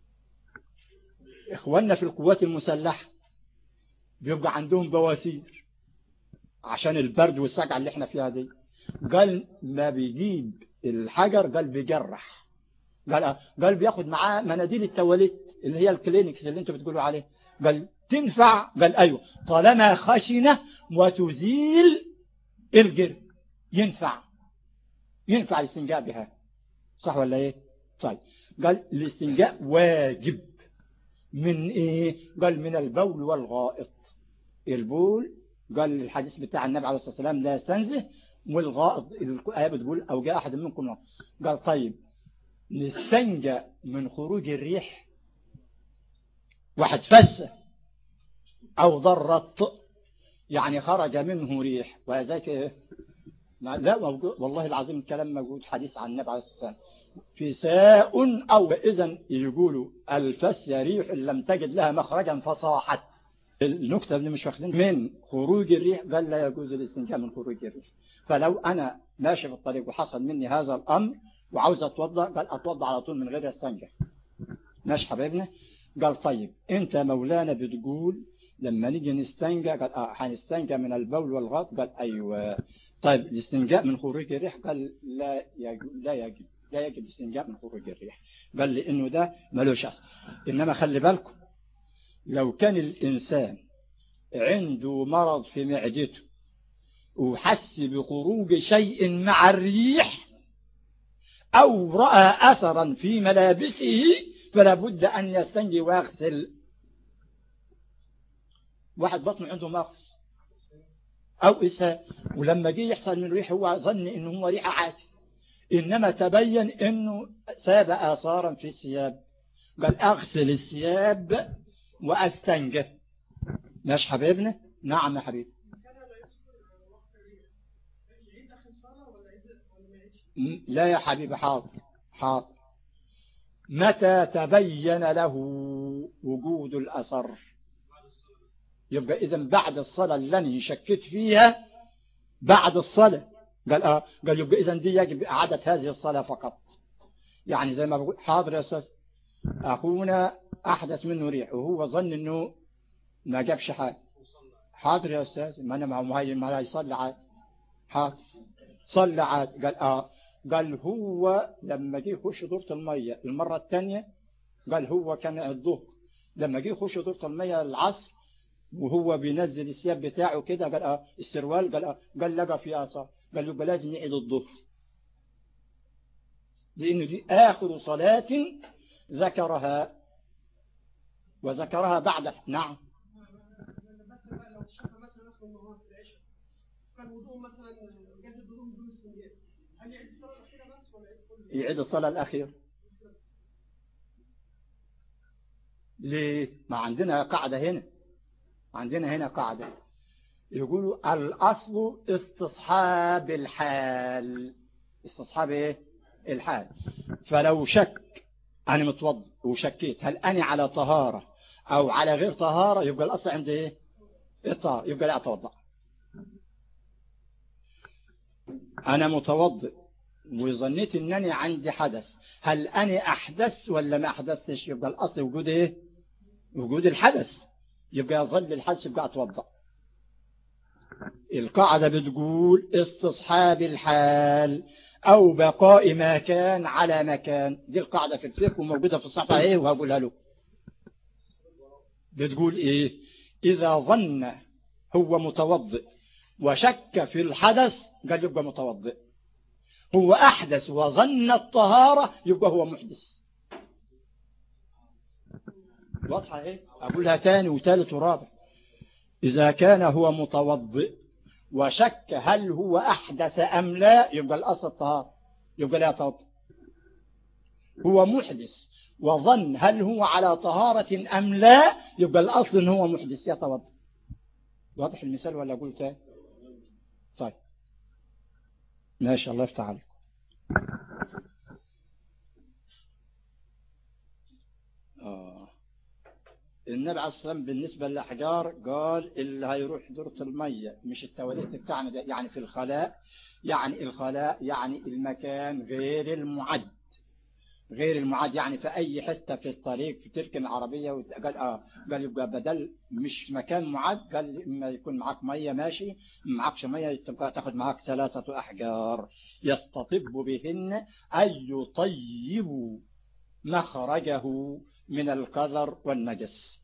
اخواننا في القوات المسلحه بيبقى عندهم بواسير عشان البرد والسجعه اللي احنا فيها دي قال ما بيجيب الحجر قال بيجرح قال قال بياخد معاه مناديل التواليت اللي هي الكلينكس اللي انتوا بتقولوا عليه قال تنفع قال ايوه طالما خشنه وتزيل الجرم ينفع ينفع الاستنجاء بها صح ولا ايه طيب قال الاستنجاء واجب من إيه قال من البول والغائط البول قال الحديث بتاع النبي عليه الصلاة والسلام لا يستنزه والغائط الآية بتقول أو جاء أحد منكم قال طيب نستنجى من خروج الريح واحد فسه أو ضرت يعني خرج منه ريح وذلك إيه؟ لا موجود والله العظيم الكلام موجود حديث عن النبي عليه الصلاة والسلام فساء أو إذا يقولوا الفس ريح لم تجد لها مخرجا فصاحت النكتة اللي مش واخدين من خروج الريح قال لا يجوز الاستنجاء من خروج الريح فلو أنا ماشي في الطريق وحصل مني هذا الأمر وعاوز أتوضأ قال أتوضأ على طول من غير استنجى ماشي حبيبنا قال طيب أنت مولانا بتقول لما نيجي نستنجى قال آه هنستنجى من البول والغط قال أيوة طيب الاستنجاء من خروج الريح قال لا يجب لا يجب لا يجب الاستنجاء من خروج الريح قال لي إنه ده ملوش أصل إنما خلي بالكم لو كان الإنسان عنده مرض في معدته وحس بخروج شيء مع الريح أو رأى أثرا في ملابسه فلا بد أن يستنجي ويغسل واحد بطنه عنده مغص أو إساء ولما جه يحصل من ريح هو ظن إنه هو ريحة عادي إنما تبين إنه ساب آثارا في الثياب قال أغسل الثياب وأستنجى ماشي حبيبنا نعم يا حبيبي لا يا حبيبي حاضر حاضر متى تبين له وجود الأثر يبقى إذا بعد الصلاة اللي شكيت فيها بعد الصلاة قال آه قال يبقى إذا دي يجب إعادة هذه الصلاة فقط يعني زي ما بقول حاضر يا أستاذ أخونا أحدث منه ريح وهو ظن إنه ما جابش حاجة حاضر يا أستاذ ما أنا ما هي ما يصلي عاد حاضر صلى عاد قال آه قال هو لما جه يخش دورة المية المرة الثانية قال هو كان الظهر لما جه يخش دورة المية العصر وهو بينزل الثياب بتاعه كده قال اه السروال قال اه قال لقى في اثار قال له لازم يعيد الظهر لأنه دي آخر صلاة ذكرها وذكرها بعد نعم يعيد الصلاة الأخيرة ليه ما عندنا قاعدة هنا عندنا هنا قاعدة يقولوا الأصل استصحاب الحال استصحاب ايه الحال فلو شك أنا متوضي وشكيت هل أنا على طهارة أو على غير طهارة يبقى الأصل عندي ايه الطهارة يبقى لا أتوضأ أنا متوضئ وظنيت أنني عندي حدث هل أنا أحدث ولا ما أحدثش يبقى الأصل وجود إيه وجود الحدث يبقى يظل الحدث يبقى أتوضأ القاعدة بتقول استصحاب الحال أو بقاء ما كان على مكان دي القاعدة في الفقه وموجودة في الصفحة إيه وهقولها له بتقول إيه إذا ظن هو متوضئ وشك في الحدث قال يبقى متوضئ هو أحدث وظن الطهارة يبقى هو محدث واضحة إيه أقولها تاني وثالث ورابع إذا كان هو متوضئ وشك هل هو أحدث أم لا يبقى الأصل الطهارة يبقى لا يتوضئ هو محدث وظن هل هو على طهارة أم لا يبقى الأصل إن هو محدث يتوضئ واضح المثال ولا أقول تاني طيب ماشي الله يفتح عليكم آه. النبي عليه الصلاة بالنسبة للأحجار قال اللي هيروح دورة المية مش التواليت بتاعنا ده يعني في الخلاء يعني الخلاء يعني المكان غير المعد غير المعاد يعني في أي حتة في الطريق في تركن العربية قال آه قال يبقى بدل مش مكان معاد قال إما يكون معك مية ماشي معكش مية تبقى تاخد معك ثلاثة أحجار يستطب بهن أن يطيب مخرجه من القذر والنجس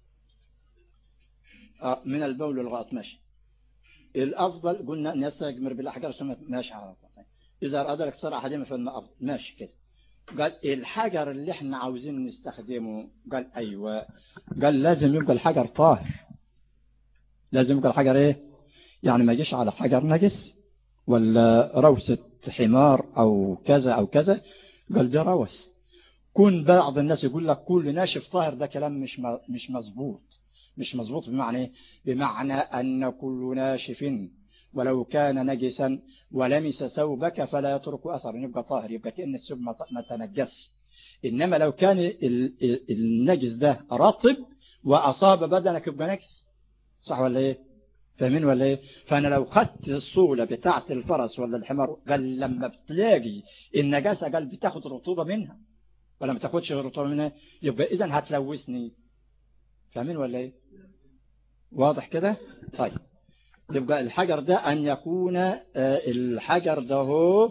آه من البول والغائط ماشي الأفضل قلنا أن يستجمر بالأحجار ثم ماشي على طول إذا أراد لك صار أحدهما فالماء أفضل ماشي كده قال الحجر اللي احنا عاوزين نستخدمه قال ايوه قال لازم يبقى الحجر طاهر لازم يبقى الحجر ايه يعني ما يجيش على حجر نجس ولا روسة حمار او كذا او كذا قال ده روس كون بعض الناس يقول لك كل ناشف طاهر ده كلام مش مش مظبوط مش مظبوط بمعنى ايه بمعنى ان كل ناشف ولو كان نجسا ولمس ثوبك فلا يترك أثر يبقى طاهر يبقى كأن الثوب ما تنجس إنما لو كان النجس ده رطب وأصاب بدنك يبقى نجس صح ولا إيه فاهمين ولا إيه فأنا لو خدت الصولة بتاعت الفرس ولا الحمار قال لما بتلاقي النجاسة قال بتاخد رطوبة منها ولا ما تاخدش رطوبة منها يبقى إذا هتلوثني فاهمين ولا إيه واضح كده طيب يبقى الحجر ده أن يكون آه، الحجر ده هو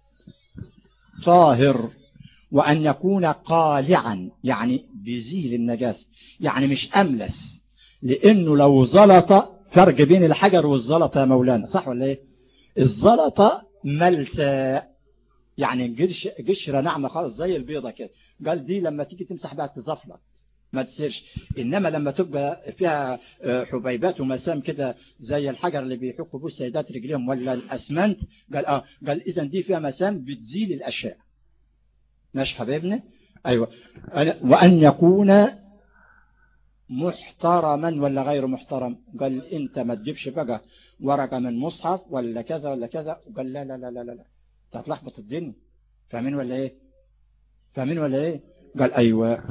طاهر وأن يكون قالعا يعني بيزيل النجاسة يعني مش أملس لأنه لو زلط فرق بين الحجر والزلط يا مولانا صح ولا إيه الزلطة ملسى يعني قشرة ناعمة خالص زي البيضة كده قال دي لما تيجي تمسح بها تزفلت ما تصيرش إنما لما تبقى فيها آه، حبيبات ومسام كده زي الحجر اللي بيحكوا به السيدات رجليهم ولا الأسمنت قال آه قال إذا دي فيها مسام بتزيل الأشياء ماشي حبيبنا أيوة وأن يكون محترما ولا غير محترم قال انت ما تجيبش بقى ورقة من مصحف ولا كذا ولا كذا قال لا لا لا لا لا لا هتلخبط الدنيا فاهمين ولا ايه فاهمين ولا ايه قال ايوه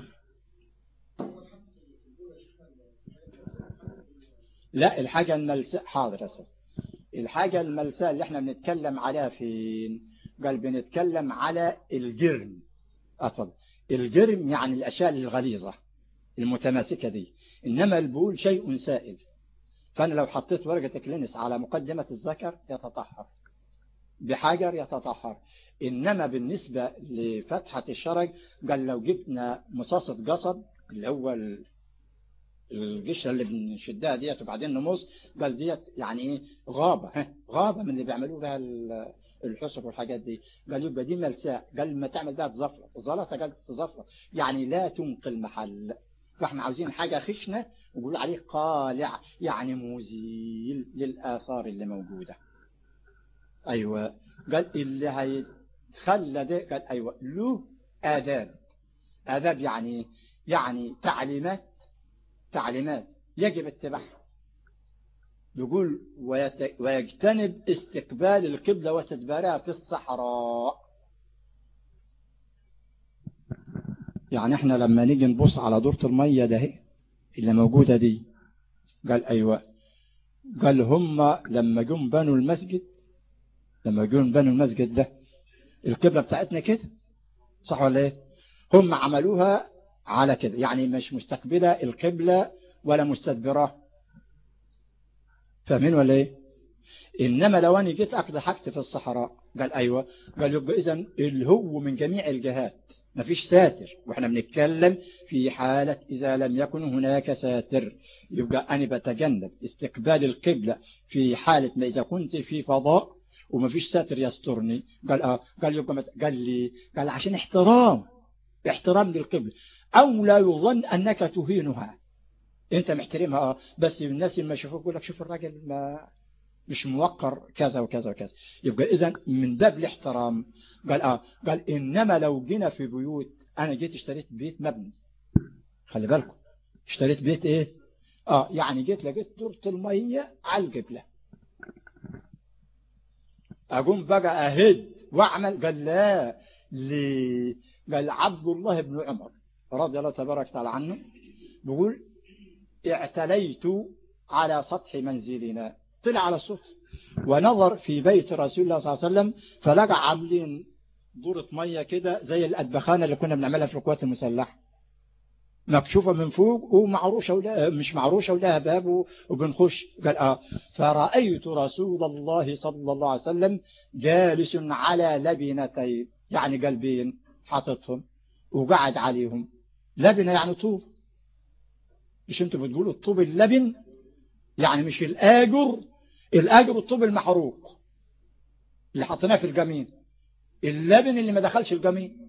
لا الحاجة الملساء حاضر أساس الحاجة الملساء اللي احنا بنتكلم عليها فين قال بنتكلم على الجرم أفضل الجرم يعني الأشياء الغليظة المتماسكة دي إنما البول شيء سائل فأنا لو حطيت ورقة كلينس على مقدمة الذكر يتطهر بحجر يتطهر إنما بالنسبة لفتحة الشرج قال لو جبنا مصاصة قصب اللي هو القشره اللي بنشدها ديت وبعدين نمص قال ديت يعني ايه غابه غابه من اللي بيعملوا بها الحصر والحاجات دي قال يبقى دي ملساء قال ما تعمل بها تزفرة زلطه قال تزفرة يعني لا تنقل محل فاحنا عاوزين حاجه خشنه ويقولوا عليه قالع يعني مزيل للاثار اللي موجوده ايوه قال اللي هيتخلى ده قال ايوه له آداب آداب يعني يعني تعليمات تعليمات يجب اتباعها يقول ويجتنب استقبال القبلة وتدبارها في الصحراء يعني احنا لما نيجي نبص على دورة المية ده اللي موجودة دي قال ايوه قال هم لما جم بنوا المسجد لما جم بنوا المسجد ده القبلة بتاعتنا كده صح ولا ايه هم عملوها على كده يعني مش مستقبلة القبلة ولا مستدبرة فاهمين ولا ايه إنما لو أنا جيت أقضي حاجتي في الصحراء قال أيوة قال يبقى إذا الهو من جميع الجهات ما فيش ساتر وإحنا بنتكلم في حالة إذا لم يكن هناك ساتر يبقى أنا بتجنب استقبال القبلة في حالة ما إذا كنت في فضاء وما فيش ساتر يسترني قال آه قال يبقى قال لي قال عشان احترام احترام للقبلة أو لا يظن أنك تهينها أنت محترمها آه بس الناس لما يشوفوك يقول لك شوف الراجل ما مش موقر كذا وكذا وكذا يبقى إذا من باب الاحترام قال آه قال إنما لو جينا في بيوت أنا جيت اشتريت بيت مبني خلي بالكم اشتريت بيت إيه آه يعني جيت لقيت دورة المية على القبلة أقوم بقى أهد وأعمل قال لا ليه قال عبد الله بن عمر رضي الله تبارك وتعالى عنه بيقول اعتليت على سطح منزلنا طلع على السطح ونظر في بيت رسول الله صلى الله عليه وسلم فلقى عاملين دورة مية كده زي الأدبخانة اللي كنا بنعملها في القوات المسلحة مكشوفة من فوق ومعروشة ولا مش معروشة ولا باب وبنخش قال آه فرأيت رسول الله صلى الله عليه وسلم جالس على لبنتين يعني قلبين حاططهم وقعد عليهم لبنة يعني طوب مش انتوا بتقولوا الطوب اللبن يعني مش الآجر الآجر الطوب المحروق اللي حطيناه في الجمين اللبن اللي ما دخلش الجمين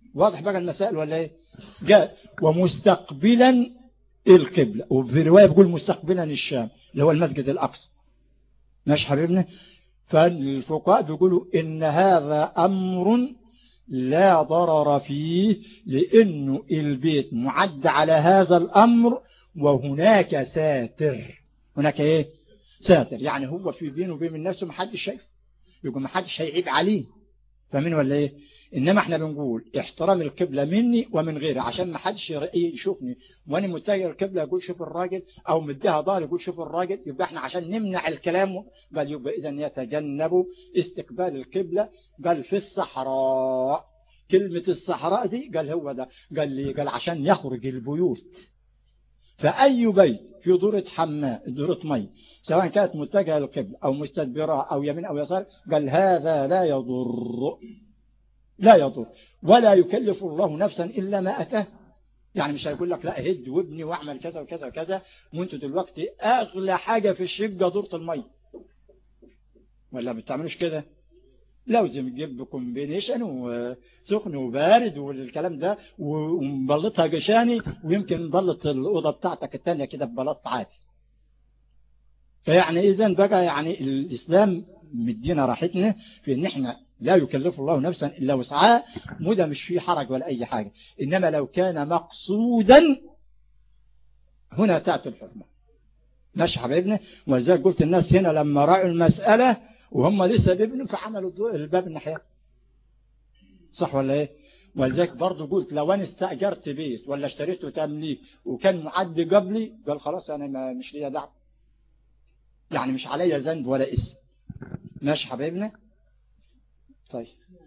واضح بقى المسائل ولا ايه جاء ومستقبلا القبلة وفي رواية بيقول مستقبلا الشام اللي هو المسجد الأقصى ماشي حبيبنا فالفقهاء بيقولوا إن هذا أمر لا ضرر فيه لأنه البيت معد على هذا الأمر وهناك ساتر هناك إيه ساتر يعني هو في بينه وبين الناس محدش شايف يقول محدش هيعيب عليه فمن ولا إيه إنما احنا بنقول احترام القبلة مني ومن غيري عشان ما حدش يشوفني وانا متجه القبلة يقول شوف الراجل او مديها ظهر يقول شوف الراجل يبقى احنا عشان نمنع الكلام قال يبقى اذا يتجنبوا استقبال القبلة قال في الصحراء كلمة الصحراء دي قال هو ده قال لي قال عشان يخرج البيوت فأي بيت في دورة حماء دورة مي سواء كانت متجهة للقبلة أو مستدبرة أو يمين أو يسار قال هذا لا يضر لا يضر ولا يكلف الله نفسا إلا ما أتاه يعني مش هيقول لك لا هد وابني واعمل كذا وكذا وكذا وانتوا دلوقتي أغلى حاجة في الشقة دورة المي ولا ما بتعملوش كده لازم تجيب كومبينيشن وسخن وبارد والكلام ده ومبلطها جشاني ويمكن مبلط الأوضة بتاعتك التانية كده ببلط عادي فيعني إذا بقى يعني الإسلام مدينا راحتنا في إن إحنا لا يكلف الله نفسا إلا وسعها مدى مش فيه حرج ولا أي حاجة إنما لو كان مقصودا هنا تأتي الحكمة ماشي حبيبنا ولذلك قلت الناس هنا لما رأوا المسألة وهم لسه بيبنوا فعملوا الباب الناحية صح ولا ايه ولذلك برضه قلت لو انا استأجرت بيت ولا اشتريته تمليك وكان معد قبلي قال خلاص انا ما مش ليا دعوه يعني مش عليا ذنب ولا اسم ماشي حبايبنا طيب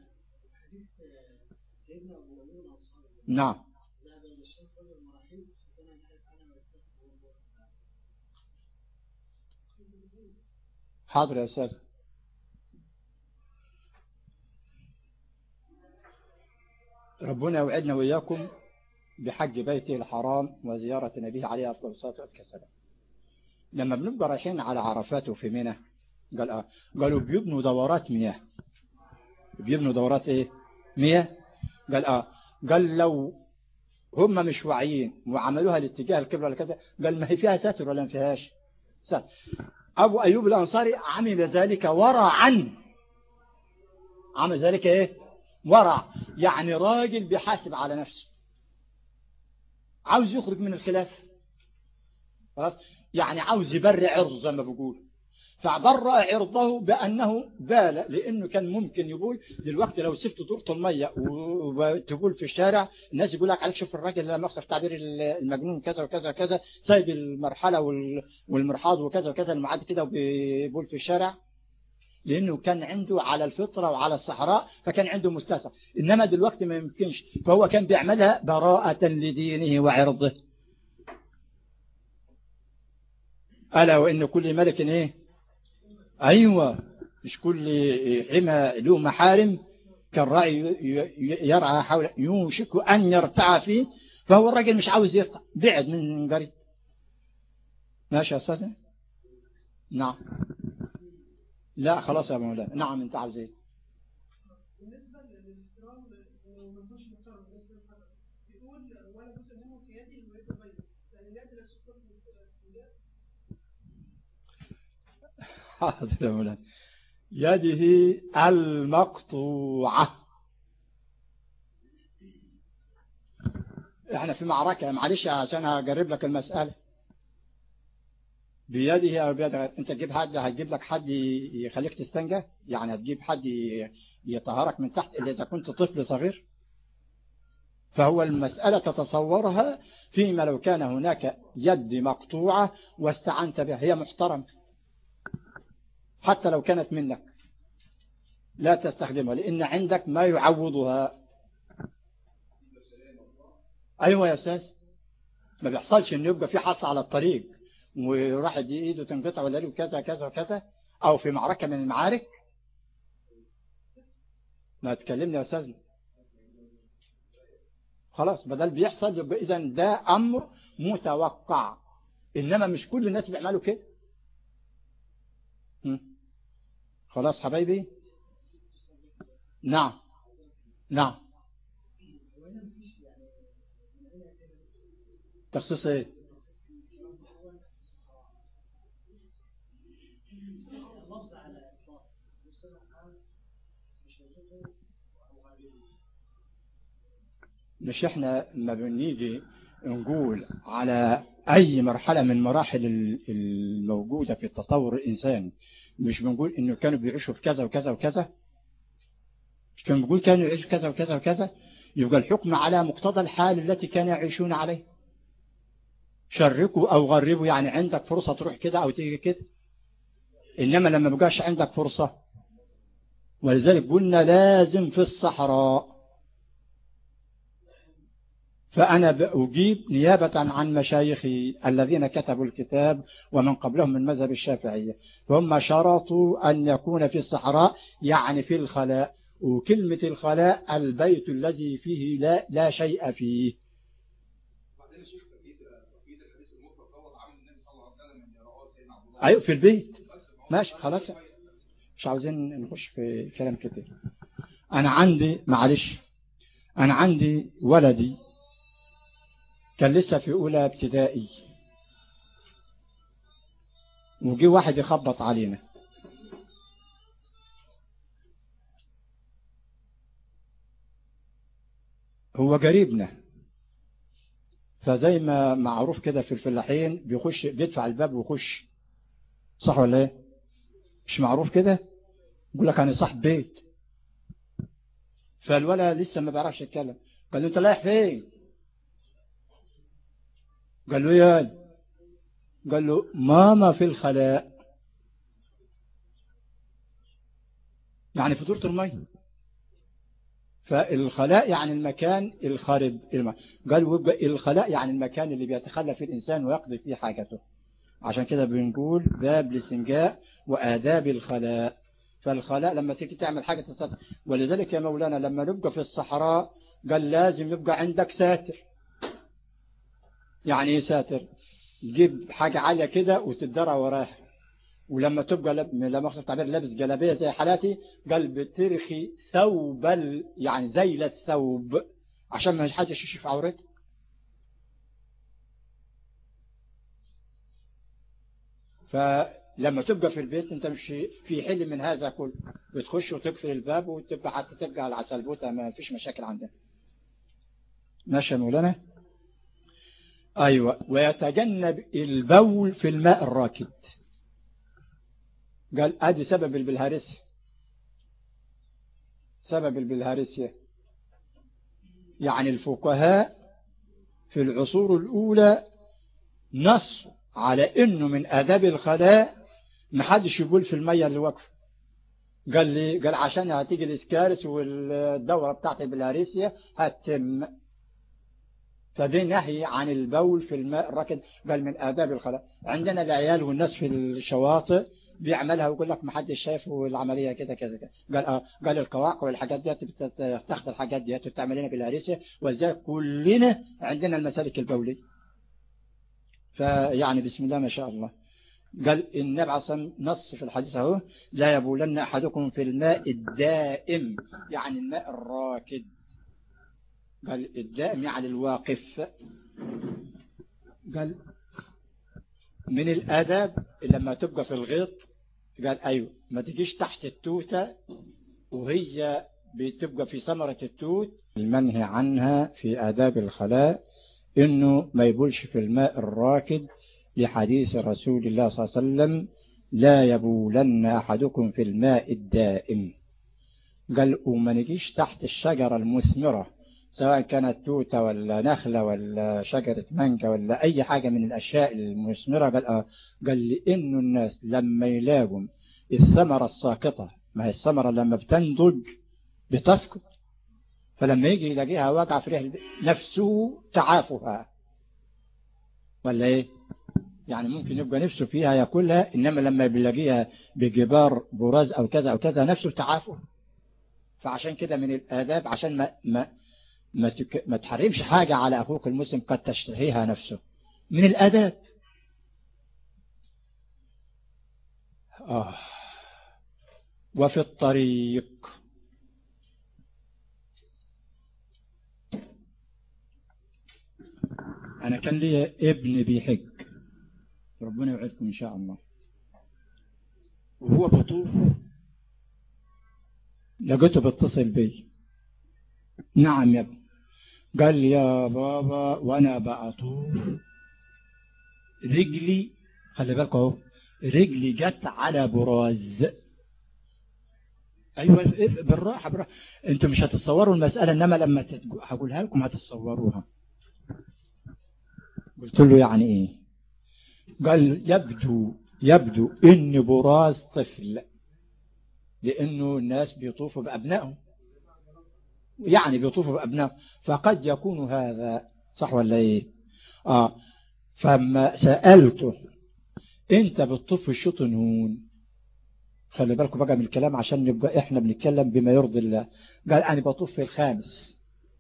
نعم حاضر يا أستاذ ربنا يوعدنا وإياكم بحج بيته الحرام وزيارة نبيه عليه أفضل الصلاة والسلام لما بنبقى رايحين على عرفات وفي منى قال آه قالوا بيبنوا دورات مياه بيبنوا دورات ايه مياه قال اه قال لو هم مش واعيين وعملوها لاتجاه القبله ولا كذا قال ما هي فيها ساتر ولا ما فيهاش ساتر ابو ايوب الانصاري عمل ذلك ورعا عمل ذلك ايه ورع يعني راجل بيحاسب على نفسه عاوز يخرج من الخلاف خلاص يعني عاوز يبرع عرضه زي ما بقول فبرأ عرضه بأنه بال لأنه كان ممكن يقول دلوقتي لو سبت دورة المية وتقول في الشارع الناس يقول لك عليك شوف الراجل لا مقصر تعبير المجنون كذا وكذا كذا سايب المرحلة والمرحاض وكذا وكذا المعاد كده وبيقول في الشارع لأنه كان عنده على الفطرة وعلى الصحراء فكان عنده مستسع إنما دلوقتي ما يمكنش فهو كان بيعملها براءة لدينه وعرضه ألا وإن كل ملك إيه أيوة مش كل حمى له محارم كالرأي يرعى حول يوشك أن يرتع فيه فهو الراجل مش عاوز يرتع بعد من قريب ماشي يا أستاذ نعم لا خلاص يا مولانا نعم انت عاوز ايه بالنسبه للاحترام لو ما يكونش محترم بالنسبه للحجر بيقول ولا جزء منه في يدي ويد غيري يعني اليد لا تشكر حاضر يا مولانا يده المقطوعة احنا في معركة معلش عشان اقرب لك المسألة بيده أو بيد أنت تجيب حد هتجيب لك حد يخليك تستنجى يعني هتجيب حد يطهرك من تحت إلا إذا كنت طفل صغير فهو المسألة تتصورها فيما لو كان هناك يد مقطوعة واستعنت بها هي محترم حتى لو كانت منك لا تستخدمها لأن عندك ما يعوضها أيوة يا أستاذ ما بيحصلش أن يبقى في حص على الطريق وراح ايده تنقطع ولا له كذا كذا وكذا او في معركة من المعارك ما تكلمني يا استاذ خلاص بدل بيحصل يبقى اذا ده امر متوقع انما مش كل الناس بيعملوا كده خلاص حبايبي نعم نعم تخصيص ايه مش احنا ما بنيجي نقول على اي مرحلة من مراحل الموجودة في التطور الانساني مش بنقول انه كانوا بيعيشوا في كذا وكذا وكذا مش كانوا بنقول كانوا يعيشوا كذا وكذا وكذا يبقى الحكم على مقتضى الحال التي كانوا يعيشون عليه شركوا او غربوا يعني عندك فرصة تروح كده او تيجي كده انما لما بقاش عندك فرصة ولذلك قلنا لازم في الصحراء فأنا أجيب نيابة عن مشايخي الذين كتبوا الكتاب ومن قبلهم من مذهب الشافعية فهم شرطوا أن يكون في الصحراء يعني في الخلاء وكلمة الخلاء البيت الذي فيه لا, لا شيء فيه أيوة في البيت ماشي خلاص مش عاوزين نخش في كلام كتير أنا عندي معلش أنا عندي ولدي كان لسه في أولى ابتدائي وجي واحد يخبط علينا هو قريبنا فزي ما معروف كده في الفلاحين بيخش بيدفع الباب ويخش صح ولا ايه مش معروف كده يقول لك انا صاحب بيت فالولد لسه ما بيعرفش يتكلم قال له انت رايح فين قال له يا قال له ماما في الخلاء يعني في دورة المية فالخلاء يعني المكان الخارب الماء قال ويبقى الخلاء يعني المكان اللي بيتخلى فيه الإنسان ويقضي فيه حاجته عشان كده بنقول باب الاستنجاء وآداب الخلاء فالخلاء لما تيجي تعمل حاجة تستطيع ولذلك يا مولانا لما نبقى في الصحراء قال لازم يبقى عندك ساتر يعني ايه ساتر تجيب حاجة عالية كده وتدرى وراها ولما تبقى لب... لما اخذ التعبير لابس جلابيه زي حالاتي قال بترخي ثوب ال... يعني زي الثوب عشان ما حدش يشوف عورتك فلما تبقى في البيت انت مش في حل من هذا كله بتخش وتقفل الباب وتبقى حتى تبقى على عسلبوتها ما فيش مشاكل عندنا ماشي مولانا ايوه ويتجنب البول في الماء الراكد قال ادي سبب البلهارسيا سبب البلهارسيا يعني الفقهاء في العصور الأولى نص على انه من آداب الخلاء محدش يقول في المية اللي واقفه قال لي قال عشان هتيجي الاسكارس والدورة بتاعت البلهارسيا هتتم فدي نهي عن البول في الماء الركد قال من آداب الخلاء عندنا العيال والناس في الشواطئ بيعملها ويقول لك ما حدش شايفه العملية كده كذا كذا قال آه قال القواقع والحاجات ديت بتاخد الحاجات ديت وتعمل لنا بالهريسة ولذلك كلنا عندنا المسالك البولية فيعني بسم الله ما شاء الله قال النبي عليه نص في الحديث اهو لا يبولن أحدكم في الماء الدائم يعني الماء الراكد قال الدائم يعني الواقف قال من الآداب لما تبقى في الغيط قال أيوة ما تجيش تحت التوتة وهي بتبقى في ثمرة التوت المنهي عنها في آداب الخلاء إنه ما يبولش في الماء الراكد لحديث رسول الله صلى الله عليه وسلم لا يبولن أحدكم في الماء الدائم قال وما نجيش تحت الشجرة المثمرة سواء كانت توتة ولا نخلة ولا شجرة مانجا ولا أي حاجة من الأشياء المثمرة قال, آه قال لإنه الناس لما يلاقوا الثمرة الساقطة ما هي الثمرة لما بتنضج بتسقط فلما يجي يلاقيها واقعة في ريح نفسه تعافها ولا ايه يعني ممكن يبقى نفسه فيها ياكلها انما لما بيلاقيها بجبار براز او كذا او كذا نفسه تعافه فعشان كده من الاداب عشان ما ما ما, تك... ما تحرمش حاجة على اخوك المسلم قد تشتهيها نفسه من الاداب آه وفي الطريق أنا كان لي ابن بيحج ربنا يوعدكم إن شاء الله وهو بطوف لقيته بيتصل بي نعم يا ابني قال لي يا بابا وانا بطوف رجلي خلي بالك اهو رجلي جت على براز ايوه بالراحه بالراحه انتوا مش هتتصوروا المساله انما لما تتجو... هقولها لكم هتتصوروها قلت له يعني ايه قال يبدو يبدو ان براز طفل لانه الناس بيطوفوا بابنائهم يعني بيطوفوا بابنائهم فقد يكون هذا صح ولا ايه اه فما سالته انت بتطوف الشوط نون خلي بالكم بقى من الكلام عشان نبقى احنا بنتكلم بما يرضي الله قال انا بطوف في الخامس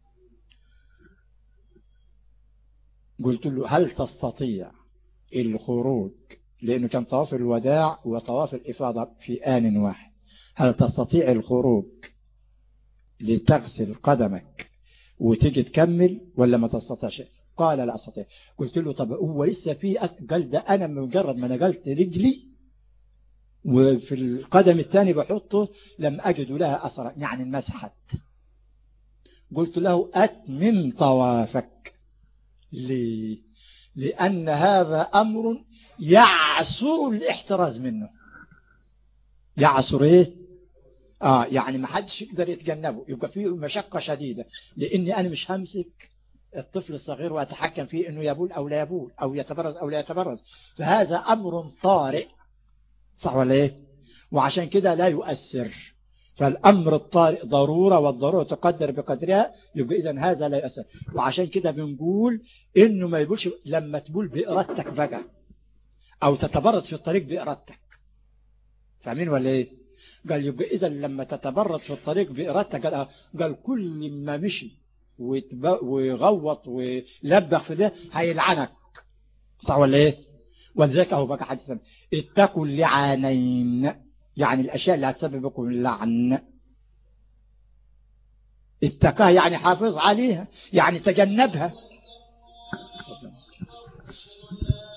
قلت له هل تستطيع الخروج لأنه كان طواف الوداع وطواف الإفاضة في آن واحد هل تستطيع الخروج لتغسل قدمك وتيجي تكمل ولا ما تستطيعش قال لا أستطيع قلت له طب هو لسه في أس... قال ده أنا مجرد ما نقلت رجلي وفي القدم الثاني بحطه لم أجد لها أثر يعني انمسحت قلت له أتمم طوافك ليه لأن هذا أمر يعسر الاحتراز منه يعسر ايه اه يعني ما حدش يقدر يتجنبه يبقى فيه مشقة شديدة لاني انا مش همسك الطفل الصغير واتحكم فيه انه يبول او لا يبول او يتبرز او لا يتبرز فهذا امر طارئ صح ولا ايه وعشان كده لا يؤثر فالامر الطارئ ضرورة والضرورة تقدر بقدرها يبقى اذا هذا لا يؤثر وعشان كده بنقول انه ما يبولش لما تبول بارادتك بقى او تتبرز في الطريق بارادتك فاهمين ولا ايه قال يبقى اذا لما تتبرز في الطريق بارادتك قال, قال كل ما مشي ويغوط ويلبخ في ده هيلعنك صح ولا ايه ولذلك اهو بقى حديثا اتقوا اللعانين يعني الاشياء اللي هتسبب لكم اللعن اتقاها يعني حافظ عليها يعني تجنبها